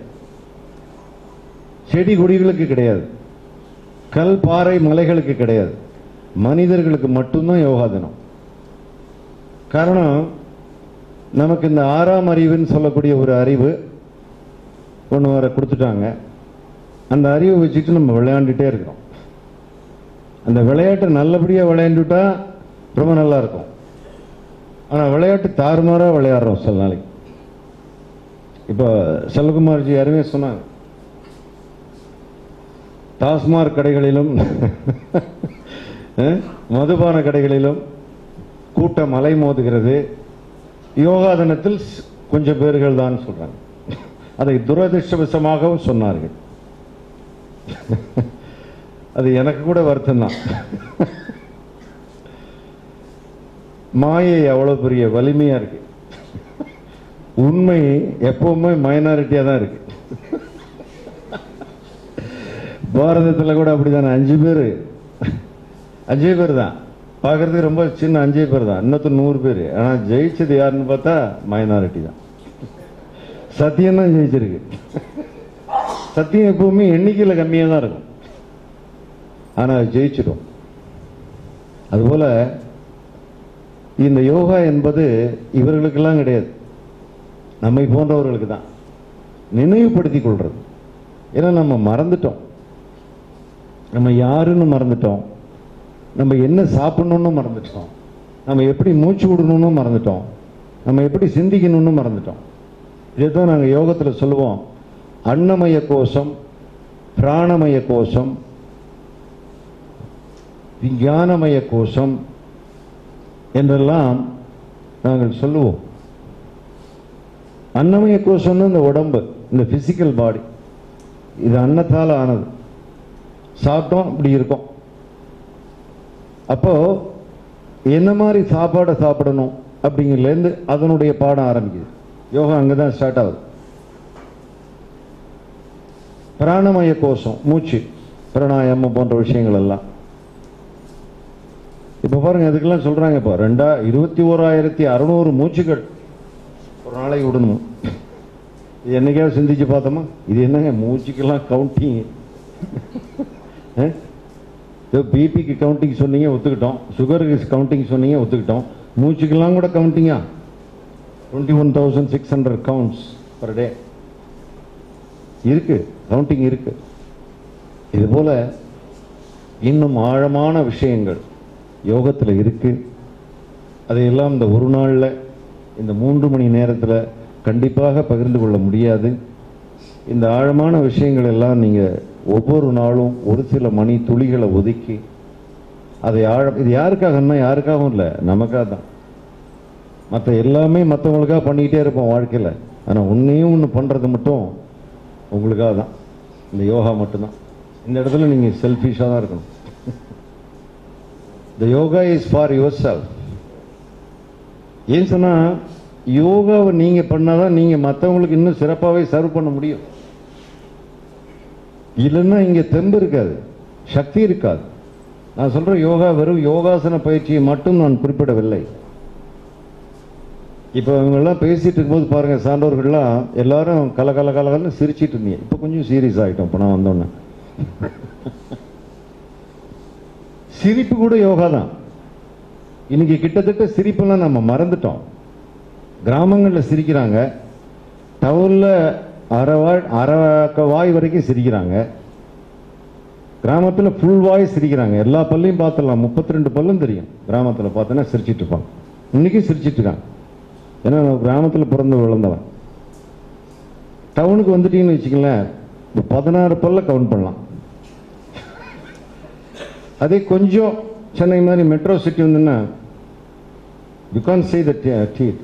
செடி கொடிகளுக்கு கிடையாது கல் பாறை மலைகளுக்கு கிடையாது மனிதர்களுக்கு மட்டும்தான் யோகா தினம் காரணம் நமக்கு இந்த ஆறாம் அறிவுன்னு சொல்லக்கூடிய ஒரு அறிவு ஒன்று வர கொடுத்துட்டாங்க அந்த அறிவை வச்சுட்டு நம்ம விளையாண்டுட்டே இருக்கிறோம் அந்த விளையாட்டை நல்லபடியாக விளையாண்டுட்டா ரொம்ப நல்லா இருக்கும் ஆனால் விளையாட்டு தாறுமாறாக விளையாடுறோம் சில நாளைக்கு இப்போ செல்வகுமார்ஜி யாருமே சொன்னாங்க டாஸ்மாக் கடைகளிலும் அஹ், மதுபான கடைகளிலும் கூட்டம் அலை மோதுகிறது யோகா தினத்தில் ஸ்- கொஞ்சம் பேர்கள் தான் சொல்றாங்க அதை துரதிருஷ்டவசமாகவும் சொன்னார்கள் அது எனக்கு கூட வருத்தம் தான் மாயை அவ்வளவு பெரிய வலிமையா இருக்கு உண்மை எப்பவுமே மைனாரிட்டியா தான் இருக்கு பாரதத்துல கூட அப்படிதானே அஞ்சு பேர் அஞ்சே பேர் தான் பார்க்கறதுக்கு ரொம்ப சின்ன அஞ்சே பேர் தான் இன்னொருத்தர் நூறு பேர் ஆனா ஜெயிச்சது யாருன்னு பார்த்தா மைனாரிட்டி தான் சத்தியம் தான் ஜெயிச்சிருக்கு சத்தியம் எப்பவுமே எண்ணிக்கையில் கம்மியாக தான் இருக்கும் ஆனா அது ஜெயிச்சிடும் அதுபோல இந்த யோகா என்பது இவர்களுக்கெல்லாம் கிடையாது நம்மை போன்றவர்களுக்கு தான் நினைவுபடுத்திக் கொள்றது ஏன்னா நம்ம மறந்துட்டோம் நம்ம யாருன்னு மறந்துட்டோம் நம்ம என்ன சாப்பிடணும்னு மறந்துட்டோம் நம்ம எப்படி மூச்சு விடணும்னு மறந்துட்டோம் நம்ம எப்படி சிந்திக்கணும்னு மறந்துட்டோம் இதைத்தான் நாங்கள் யோகத்தில் சொல்லுவோம் அன்னமய கோஷம் பிராணமய கோஷம் விஞ்ஞானமய கோஷம் என்றெல்லாம் நாங்கள் சொல்லுவோம் அன்னமய கோஷம்னு இந்த உடம்பு இந்த பிசிக்கல் பாடி இது அன்னத்தால் ஆனது சாப்பிட்டோம் இப்படி இருக்கும் அப்போ என்ன மாதிரி சாப்பாடை சாப்பிடணும் அப்படிங்கிறதுலேருந்து அதனுடைய பாடம் ஆரம்பிக்குது யோகா அங்கே தான் ஸ்டார்ட் ஆகுது பிராணமய கோஷம் மூச்சு பிராணாயாமம் போன்ற விஷயங்கள் எல்லாம் இப்போ பாருங்க இதுக்கெல்லாம் சொல்றாங்க இப்போ ரெண்டா இருபத்தி ஓராயிரத்தி அறுநூறு மூச்சுகள் ஒரு நாளைக்கு விடணும் இது என்னைக்காவது சிந்திச்சு பார்த்தோமா இது என்னங்க மூச்சுக்கெல்லாம் கவுண்டிங் பிபிக்கு கவுண்டிங் சொன்னீங்க ஒத்துக்கிட்டோம் சுகருக்கு கவுண்டிங் சொன்னீங்க ஒத்துக்கிட்டோம் மூச்சுக்கெல்லாம் கூட கவுண்டிங்கா twenty one thousand six hundred counts per day இருக்கு கவுண்டிங் இருக்கு இது போல இன்னும் ஆழமான விஷயங்கள் யோகத்தில் இருக்கு அதையெல்லாம் இந்த ஒரு நாளில் இந்த மூன்று மணி நேரத்தில் கண்டிப்பாக பகிர்ந்து கொள்ள முடியாது இந்த ஆழமான விஷயங்கள் எல்லாம் நீங்கள் ஒவ்வொரு நாளும் ஒரு சில மணி துளிகளை ஒதுக்கி அதை ஆழம் இது யாருக்காகன்னா யாருக்காகவும் இல்லை நமக்காக தான் மற்ற எல்லாமே மற்றவங்களுக்காக பண்ணிக்கிட்டே இருப்போம் வாழ்க்கையில் ஆனால் ஒன்றையும் ஒன்று பண்ணுறது மட்டும் உங்களுக்காக தான் இந்த யோகா மட்டும்தான் இந்த இடத்துல நீங்கள் செல்ஃபிஷாக தான் இருக்கணும் the yoga is for yourself ஏன் சொன்னா யோகாவை நீங்க பண்ணாதான் நீங்க மற்றவங்களுக்கு இன்னும் சிறப்பாகவே சர்வ் பண்ண முடியும் இல்லைன்னா இங்க தெம்பு இருக்காது சக்தி இருக்காது நான் சொல்றேன் யோகா வெறும் யோகாசன பயிற்சியை மட்டும் நான் குறிப்பிடவில்லை இப்போ இவங்கெல்லாம் பேசிட்டு இருக்கும்போது பாருங்க சான்றோர்கள்லாம் எல்லாரும் கல கல கலகலன்னு சிரிச்சிட்டு இருந்தீங்க இப்போ கொஞ்சம் சீரியஸ் ஆகிட்டோம் இப்போ நான் வந்தோன்னே சிரிப்பு கூட யோகா தான் இன்னைக்கு கிட்டத்தட்ட சிரிப்பெல்லாம் நம்ம மறந்துட்டோம் கிராமங்களில் சிரிக்கிறாங்க டவுனில் அரை வாய் அரை வாய் வரைக்கும் சிரிக்கிறாங்க கிராமத்தில் ஃபுல் வாய் சிரிக்கிறாங்க எல்லா பல்லையும் பார்த்துடலாம் முப்பத்தி ரெண்டு பல்லும் தெரியும் கிராமத்தில் பார்த்தோன்னா சிரிச்சிட்டு இருப்பாங்க இன்னைக்கும் சிரிச்சிட்டு இருக்காங்க ஏன்னா நான் கிராமத்தில் பிறந்து விழுந்தவன் டவுனுக்கு வந்துட்டீங்கன்னு வச்சுக்கங்களேன் ஒரு பதினாறு பல்ல கவுண்ட் பண்ணலாம் அதே கொஞ்சம் சென்னை மாதிரி மெட்ரோ சிட்டி வந்துன்னா you can see the teeth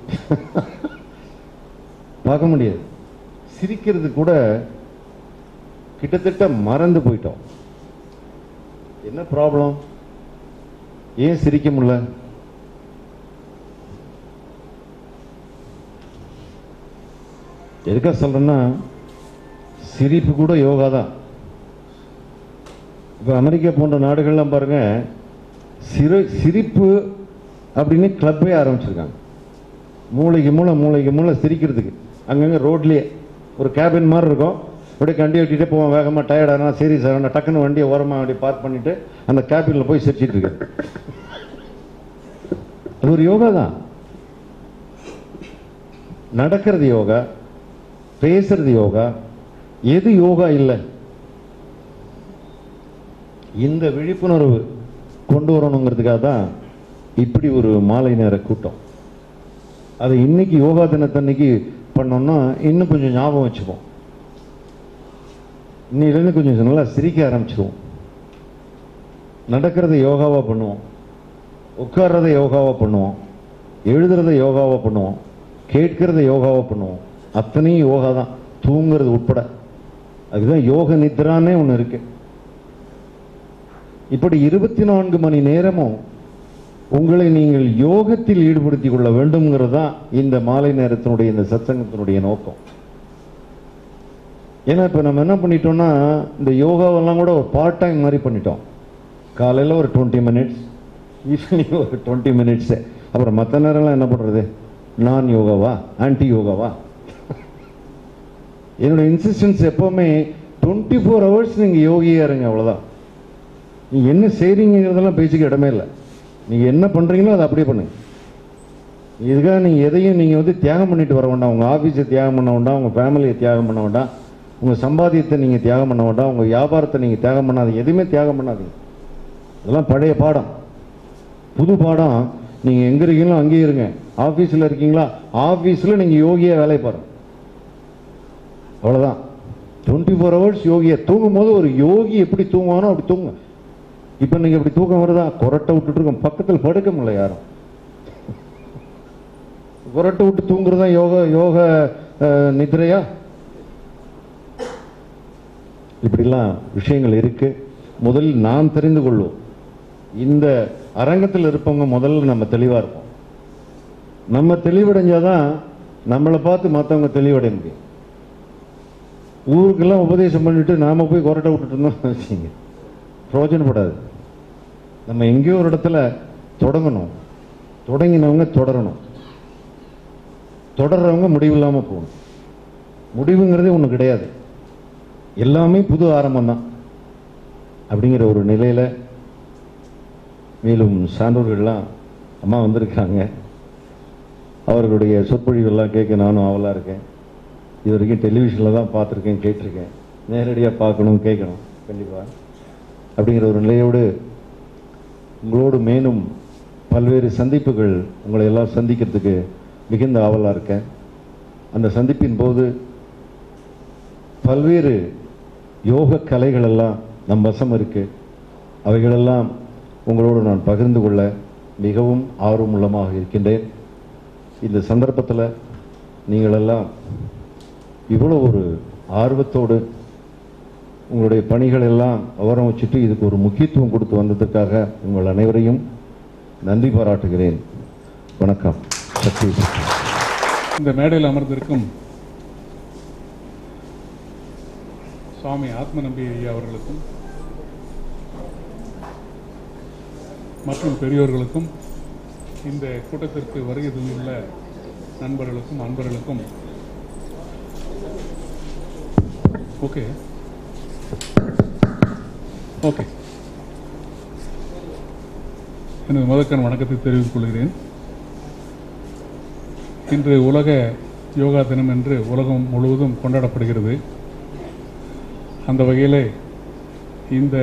பார்க்க முடியாது சிரிக்கிறது கூட கிட்டத்தட்ட மறந்து போயிட்டோம் என்ன ப்ராப்ளம் ஏன் சிரிக்க முடியல எதுக்காக சொல்றேன்னா சிரிப்பு கூட யோகா தான் இப்போ அமெரிக்கா போன்ற நாடுகள்லாம் பாருங்க சிறு சிரிப்பு அப்படின்னு கிளப்பே ஆரம்பிச்சிருக்காங்க மூளைக்கு மூளை மூளைக்கு மூளை சிரிக்கிறதுக்கு அங்கங்கே ரோட்லேயே ஒரு கேபின் மாதிரி இருக்கும் அப்படியே கண்டி வெட்டிட்டே போவோம் வேகமாக டயர்டானா சரி சார் நான் டக்குன்னு வண்டியை ஓரமாக அப்படி பார்க் பண்ணிட்டு அந்த கேபினில் போய் சிரிச்சிட்டு இருக்கு அது ஒரு யோகா தான் நடக்கிறது யோகா பேசுறது யோகா எது யோகா இல்லை இந்த விழிப்புணர்வு கொண்டு வரணுங்கிறதுக்காக தான் இப்படி ஒரு மாலை நேர கூட்டம் அதை இன்னைக்கு யோகா தினத்தன்னைக்கு பண்ணோம்னா இன்னும் கொஞ்சம் ஞாபகம் வச்சுப்போம் இன்னையிலேருந்து கொஞ்சம் நல்லா சிரிக்க ஆரம்பிச்சிருவோம் நடக்கிறத யோகாவா பண்ணுவோம் உட்கார்றத யோகாவா பண்ணுவோம் எழுதுறத யோகாவா பண்ணுவோம் கேட்கறத யோகாவா பண்ணுவோம் அத்தனையும் யோகா தான் தூங்குறது உட்பட அதுதான் யோக நித்ரானே ஒன்று இருக்கு இப்படி இருபத்தி நான்கு மணி நேரமும் உங்களை நீங்கள் யோகத்தில் ஈடுபடுத்திக் கொள்ள வேண்டும்ங்கிறது தான் இந்த மாலை நேரத்தினுடைய இந்த சத்சங்கத்தினுடைய நோக்கம் ஏன்னா இப்போ நம்ம என்ன பண்ணிட்டோம்னா இந்த யோகாவெல்லாம் கூட ஒரு பார்ட் டைம் மாதிரி பண்ணிட்டோம் காலையில் ஒரு டுவெண்ட்டி மினிட்ஸ் ஈவினிங் ஒரு டுவெண்ட்டி மினிட்ஸு அப்புறம் மற்ற நேரம்லாம் என்ன பண்ணுறது நான் யோகாவா ஆன்டி யோகாவா என்னோட இன்சிஸ்டன்ஸ் எப்போவுமே டுவெண்ட்டி ஃபோர் ஹவர்ஸ் நீங்கள் யோகியாக இருங்க அவ்வளோதான் நீங்கள் என்ன செய்கிறீங்கிறதெல்லாம் பேச்சுக்கு இடமே இல்லை நீங்கள் என்ன பண்ணுறீங்களோ அதை அப்படியே பண்ணுங்க இதுக்காக நீங்கள் எதையும் நீங்கள் வந்து தியாகம் பண்ணிட்டு வர வேண்டாம் உங்கள் ஆஃபீஸை தியாகம் பண்ண வேண்டாம் உங்கள் ஃபேமிலியை தியாகம் பண்ண வேண்டாம் உங்கள் சம்பாத்தியத்தை நீங்கள் தியாகம் பண்ண வேண்டாம் உங்கள் வியாபாரத்தை நீங்கள் தியாகம் பண்ணாதீங்க எதுவுமே தியாகம் பண்ணாதீங்க இதெல்லாம் பழைய பாடம் புது பாடம் நீங்கள் எங்கே இருக்கீங்களோ அங்கேயே இருங்க ஆஃபீஸில் இருக்கீங்களா ஆஃபீஸில் நீங்கள் யோகியாக வேலை பாருங்க அவ்வளோதான் டுவெண்ட்டி ஃபோர் ஹவர்ஸ் யோகியா தூங்கும் போது ஒரு யோகி எப்படி தூங்குவானோ அப்படி தூங்க இப்போ நீங்கள் இப்படி தூக்கம் வருதா கொரட்டை விட்டுட்டு இருக்கோம் பக்கத்தில் படுக்க முடியல யாரும் கொரட்டை விட்டு தூங்குறதா யோக யோக அஹ், நித்ரையா இப்படிலாம் விஷயங்கள் இருக்கு முதலில் நாம் தெரிந்து கொள்வோம் இந்த அரங்கத்தில் இருப்பவங்க முதல்ல நம்ம தெளிவா இருப்போம் நம்ம தெளிவடைஞ்சாதான் நம்மளை பார்த்து மற்றவங்க தெளிவடைய முடியும் ஊருக்கெல்லாம் உபதேசம் பண்ணிட்டு நாம போய் கொரட்டை விட்டுட்டு இருந்தோம் வச்சுங்க பிரயோஜனப்படாது நம்ம எங்கேயோ ஒரு இடத்துல தொடங்கணும் தொடங்கினவங்க தொடரணும் தொடர்றவங்க முடிவு இல்லாமல் போகணும் முடிவுங்கிறதே ஒன்று கிடையாது எல்லாமே புது ஆரம்பம் தான் அப்படிங்கிற ஒரு நிலையில் மேலும் சான்றோர்கள்லாம் அம்மா வந்திருக்காங்க அவர்களுடைய சொற்பொழிவெல்லாம் கேட்க நானும் ஆவலாக இருக்கேன் இது வரைக்கும் டெலிவிஷனில் தான் பார்த்துருக்கேன் கேட்டிருக்கேன் நேரடியாக பார்க்கணும் கேட்கணும் கண்டிப்பாக அப்படிங்கிற ஒரு நிலையோடு உங்களோடு மேலும் பல்வேறு சந்திப்புகள் உங்களை எல்லாம் சந்திக்கிறதுக்கு மிகுந்த ஆவலாக இருக்கேன் அந்த சந்திப்பின் போது பல்வேறு யோக கலைகள் எல்லாம் நம் வசம் இருக்கு அவைகளெல்லாம் உங்களோடு நான் பகிர்ந்து கொள்ள மிகவும் ஆர்வமுள்ளமாக இருக்கின்றேன் இந்த சந்தர்ப்பத்தில் நீங்களெல்லாம் இவ்வளோ ஒரு ஆர்வத்தோடு உங்களுடைய பணிகள் எல்லாம் அவரம் வச்சுட்டு இதுக்கு ஒரு முக்கியத்துவம் கொடுத்து வந்ததற்காக உங்கள் அனைவரையும் நன்றி பாராட்டுகிறேன் வணக்கம் சக்தி இந்த மேடையில் அமர்ந்திருக்கும் சுவாமி ஆத்ம நம்பி ஐயா அவர்களுக்கும் மற்றும் பெரியோர்களுக்கும் இந்த கூட்டத்திற்கு வருகை தந்துள்ள நண்பர்களுக்கும் அன்பர்களுக்கும் ஓகே ஓகே எனது முதற்கண் வணக்கத்தை தெரிவித்துக் கொள்கிறேன் இன்று உலக யோகா தினம் என்று உலகம் முழுவதும் கொண்டாடப்படுகிறது அந்த வகையில் இந்த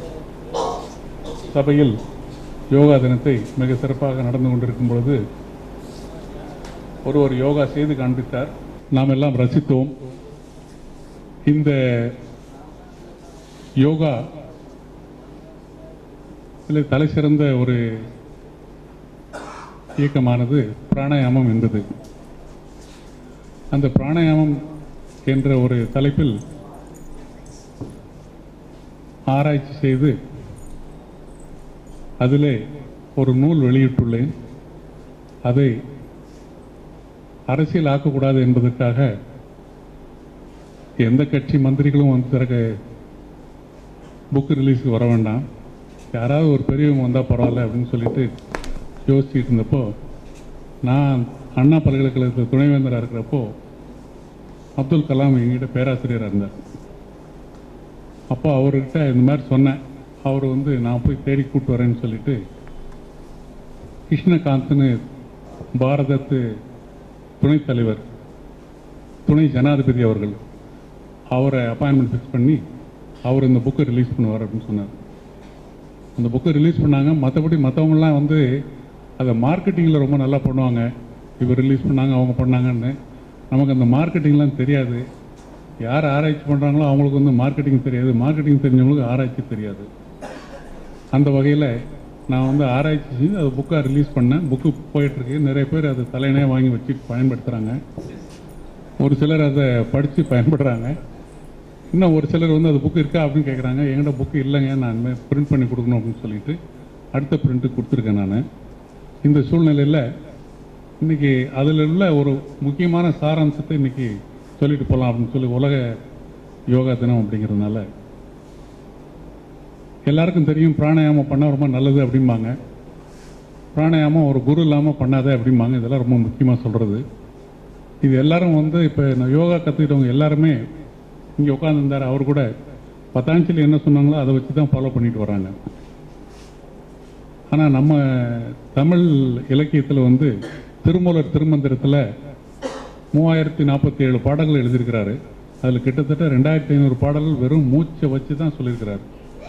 சபையில் யோகா தினத்தை மிக சிறப்பாக நடந்து கொண்டிருக்கும் பொழுது ஒருவர் யோகா செய்து காண்பித்தார் நாம் எல்லாம் ரசித்தோம் இந்த யோகா இதில் தலை சிறந்த ஒரு இயக்கமானது பிராணாயாமம் என்பது அந்த பிராணாயாமம் என்ற ஒரு தலைப்பில் ஆராய்ச்சி செய்து அதிலே ஒரு நூல் வெளியிட்டுள்ளேன் அதை அரசியல் ஆக்கக்கூடாது என்பதற்காக எந்த கட்சி மந்திரிகளும் வந்து திறக்க புக் ரிலீஸுக்கு வர வேண்டாம் யாராவது ஒரு பெரியவங்க வந்தால் பரவாயில்ல அப்படின்னு சொல்லிட்டு யோசிச்சுட்டு இருந்தப்போ நான் அண்ணா பல்கலைக்கழகத்தில் துணைவேந்தராக இருக்கிறப்போ அப்துல் கலாம் எங்கிட்ட பேராசிரியராக இருந்தார் அப்போ அவர்கிட்ட இந்த மாதிரி சொன்னேன் அவர் வந்து நான் போய் தேடி கூட்டு வரேன்னு சொல்லிட்டு கிருஷ்ணகாந்த்னு பாரதத்து துணைத் தலைவர் துணை ஜனாதிபதி அவர்கள் அவரை அப்பாயின்மெண்ட் ஃபிக்ஸ் பண்ணி அவர் இந்த புக்கை ரிலீஸ் பண்ணுவார் அப்படின்னு சொன்னார் அந்த புக்கை ரிலீஸ் பண்ணாங்க மற்றபடி மற்றவங்களாம் வந்து அதை மார்க்கெட்டிங்கில் ரொம்ப நல்லா பண்ணுவாங்க இவர் ரிலீஸ் பண்ணாங்க அவங்க பண்ணாங்கன்னு நமக்கு அந்த மார்க்கெட்டிங்லாம் தெரியாது யார் ஆராய்ச்சி பண்ணுறாங்களோ அவங்களுக்கு வந்து மார்க்கெட்டிங் தெரியாது மார்க்கெட்டிங் தெரிஞ்சவங்களுக்கு ஆராய்ச்சி தெரியாது அந்த வகையில் நான் வந்து ஆராய்ச்சி செஞ்சு அது புக்காக ரிலீஸ் பண்ணேன் புக்கு போயிட்டுருக்கு நிறைய பேர் அதை தலையணையாக வாங்கி வச்சு பயன்படுத்துகிறாங்க ஒரு சிலர் அதை படித்து பயன்படுறாங்க இன்னும் ஒரு சிலர் வந்து அது புக்கு இருக்கா அப்படின்னு கேட்குறாங்க என்கிட்ட புக்கு இல்லைங்க நான் பிரிண்ட் பண்ணி கொடுக்கணும் அப்படின்னு சொல்லிட்டு அடுத்த பிரிண்ட்டு கொடுத்துருக்கேன் நான் இந்த சூழ்நிலையில் இன்னைக்கு அதில் உள்ள ஒரு முக்கியமான சாராம்சத்தை இன்னைக்கு சொல்லிட்டு போகலாம் அப்படின்னு சொல்லி உலக யோகா தினம் அப்படிங்கிறதுனால எல்லாருக்கும் தெரியும் பிராணாயாமம் பண்ணால் ரொம்ப நல்லது அப்படிம்பாங்க பிராணாயாமம் ஒரு குரு இல்லாமல் பண்ணாத அப்படிம்பாங்க இதெல்லாம் ரொம்ப முக்கியமாக சொல்கிறது இது எல்லாரும் வந்து இப்போ நான் யோகா கற்றுக்கிட்டவங்க எல்லாருமே இங்கே உட்காந்துருந்தார் அவர் கூட பத்தாஞ்சலி என்ன சொன்னாங்களோ அதை வச்சு தான் ஃபாலோ பண்ணிட்டு வராங்க ஆனால் நம்ம தமிழ் இலக்கியத்தில் வந்து திருமூலர் திருமந்திரத்தில் மூவாயிரத்தி நாற்பத்தி ஏழு பாடல்கள் எழுதியிருக்கிறாரு அதில் கிட்டத்தட்ட ரெண்டாயிரத்தி ஐநூறு பாடல்கள் வெறும் மூச்சை வச்சு தான் சொல்லியிருக்கிறாரு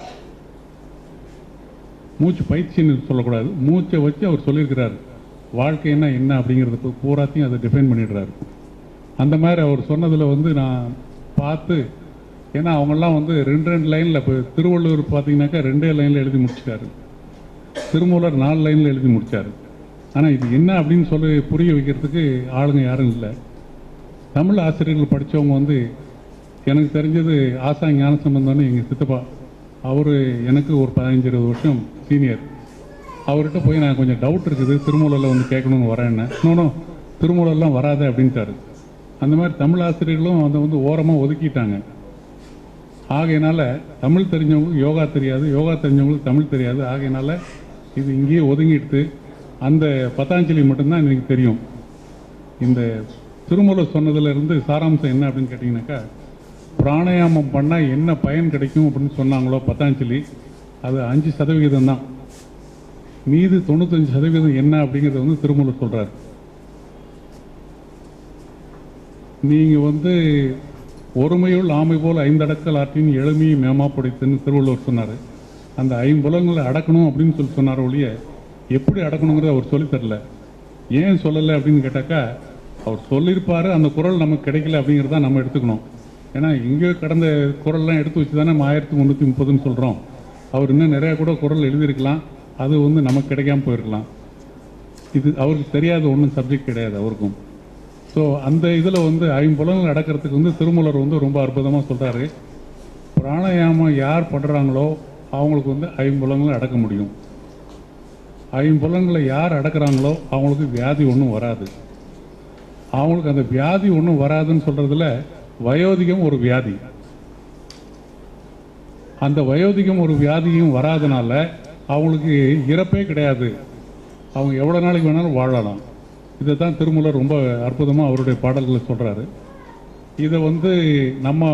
மூச்சு பயிற்சின்னு சொல்லக்கூடாது மூச்சை வச்சு அவர் சொல்லியிருக்கிறாரு வாழ்க்கைன்னா என்ன அப்படிங்கிறது பூராத்தையும் அதை டிஃபைன் பண்ணிடுறாரு அந்த மாதிரி அவர் சொன்னதில் வந்து நான் பார்த்து ஏன்னா அவங்கெல்லாம் வந்து ரெண்டு ரெண்டு லைனில் இப்போ திருவள்ளுவர் பார்த்தீங்கன்னாக்கா ரெண்டே லைனில் எழுதி முடிச்சிட்டாரு திருமூலர் நாலு லைனில் எழுதி முடிச்சாரு ஆனால் இது என்ன அப்படின்னு சொல்லி புரிய வைக்கிறதுக்கு ஆளுங்க யாரும் இல்லை தமிழ் ஆசிரியர்கள் படித்தவங்க வந்து எனக்கு தெரிஞ்சது ஆசா ஞான சம்பந்தம்னு எங்கள் சித்தப்பா அவர் எனக்கு ஒரு பதினஞ்சு இருபது வருஷம் சீனியர் அவர்கிட்ட போய் நான் கொஞ்சம் டவுட் இருக்குது திருமூலரில் வந்து கேட்கணும்னு வரேன்னு இன்னொன்னும் திருமூலர்லாம் வராத அப்படின்ட்டாரு அந்த மாதிரி தமிழ் ஆசிரியர்களும் அதை வந்து ஓரமாக ஒதுக்கிட்டாங்க ஆகையினால தமிழ் தெரிஞ்சவங்களுக்கு யோகா தெரியாது யோகா தெரிஞ்சவங்களுக்கு தமிழ் தெரியாது ஆகையினால இது இங்கேயே ஒதுங்கிட்டு அந்த பத்தாஞ்சலி மட்டும்தான் எனக்கு தெரியும் இந்த திருமூலர் சொன்னதுல இருந்து சாராம்சம் என்ன அப்படின்னு கேட்டிங்கனாக்கா பிராணாயாமம் பண்ணால் என்ன பயன் கிடைக்கும் அப்படின்னு சொன்னாங்களோ பத்தாஞ்சலி அது அஞ்சு சதவிகிதம் தான் மீது தொண்ணூத்தஞ்சு சதவீதம் என்ன அப்படிங்கிறத வந்து திருமூலர் சொல்றார் நீங்க வந்து ஒருமையுள் ஆமை போல் ஐந்தடக்கல் ஆற்றின் எளிமையை மேமாப்படுத்துன்னு திருவள்ளுவர் சொன்னார் அந்த ஐம்புலங்களை அடக்கணும் அப்படின்னு சொல்லி சொன்னார் ஒழிய எப்படி அடக்கணுங்கிறத அவர் சொல்லித் தரல ஏன் சொல்லலை அப்படின்னு கேட்டாக்கா அவர் சொல்லியிருப்பாரு அந்த குரல் நமக்கு கிடைக்கல அப்படிங்கிறத நம்ம எடுத்துக்கணும் ஏன்னா எங்கேயோ கடந்த குரல்லாம் எடுத்து வச்சு தானே நம்ம ஆயிரத்தி முந்நூற்றி முப்பதுன்னு சொல்கிறோம் அவர் இன்னும் நிறையா கூட குரல் எழுதியிருக்கலாம் அது வந்து நமக்கு கிடைக்காம போயிருக்கலாம் இது அவருக்கு தெரியாத ஒன்றும் சப்ஜெக்ட் கிடையாது அவருக்கும் ஸோ அந்த இதில் வந்து ஐம்புலங்கள் அடக்கிறதுக்கு வந்து திருமூலர் வந்து ரொம்ப அற்புதமாக சொல்கிறாரு பிராணாயாமம் யார் பண்ணுறாங்களோ அவங்களுக்கு வந்து ஐம்புலங்களை அடக்க முடியும் ஐம்புலங்களை யார் அடக்குறாங்களோ அவங்களுக்கு வியாதி ஒன்றும் வராது அவங்களுக்கு அந்த வியாதி ஒன்றும் வராதுன்னு சொல்கிறதுல வயோதிகம் ஒரு வியாதி அந்த வயோதிகம் ஒரு வியாதியும் வராதனால அவங்களுக்கு இறப்பே கிடையாது அவங்க எவ்வளோ நாளைக்கு வேணாலும் வாழலாம் இதை தான் திருமூலர் ரொம்ப அற்புதமாக அவருடைய பாடல்களை சொல்கிறாரு இதை வந்து நம்ம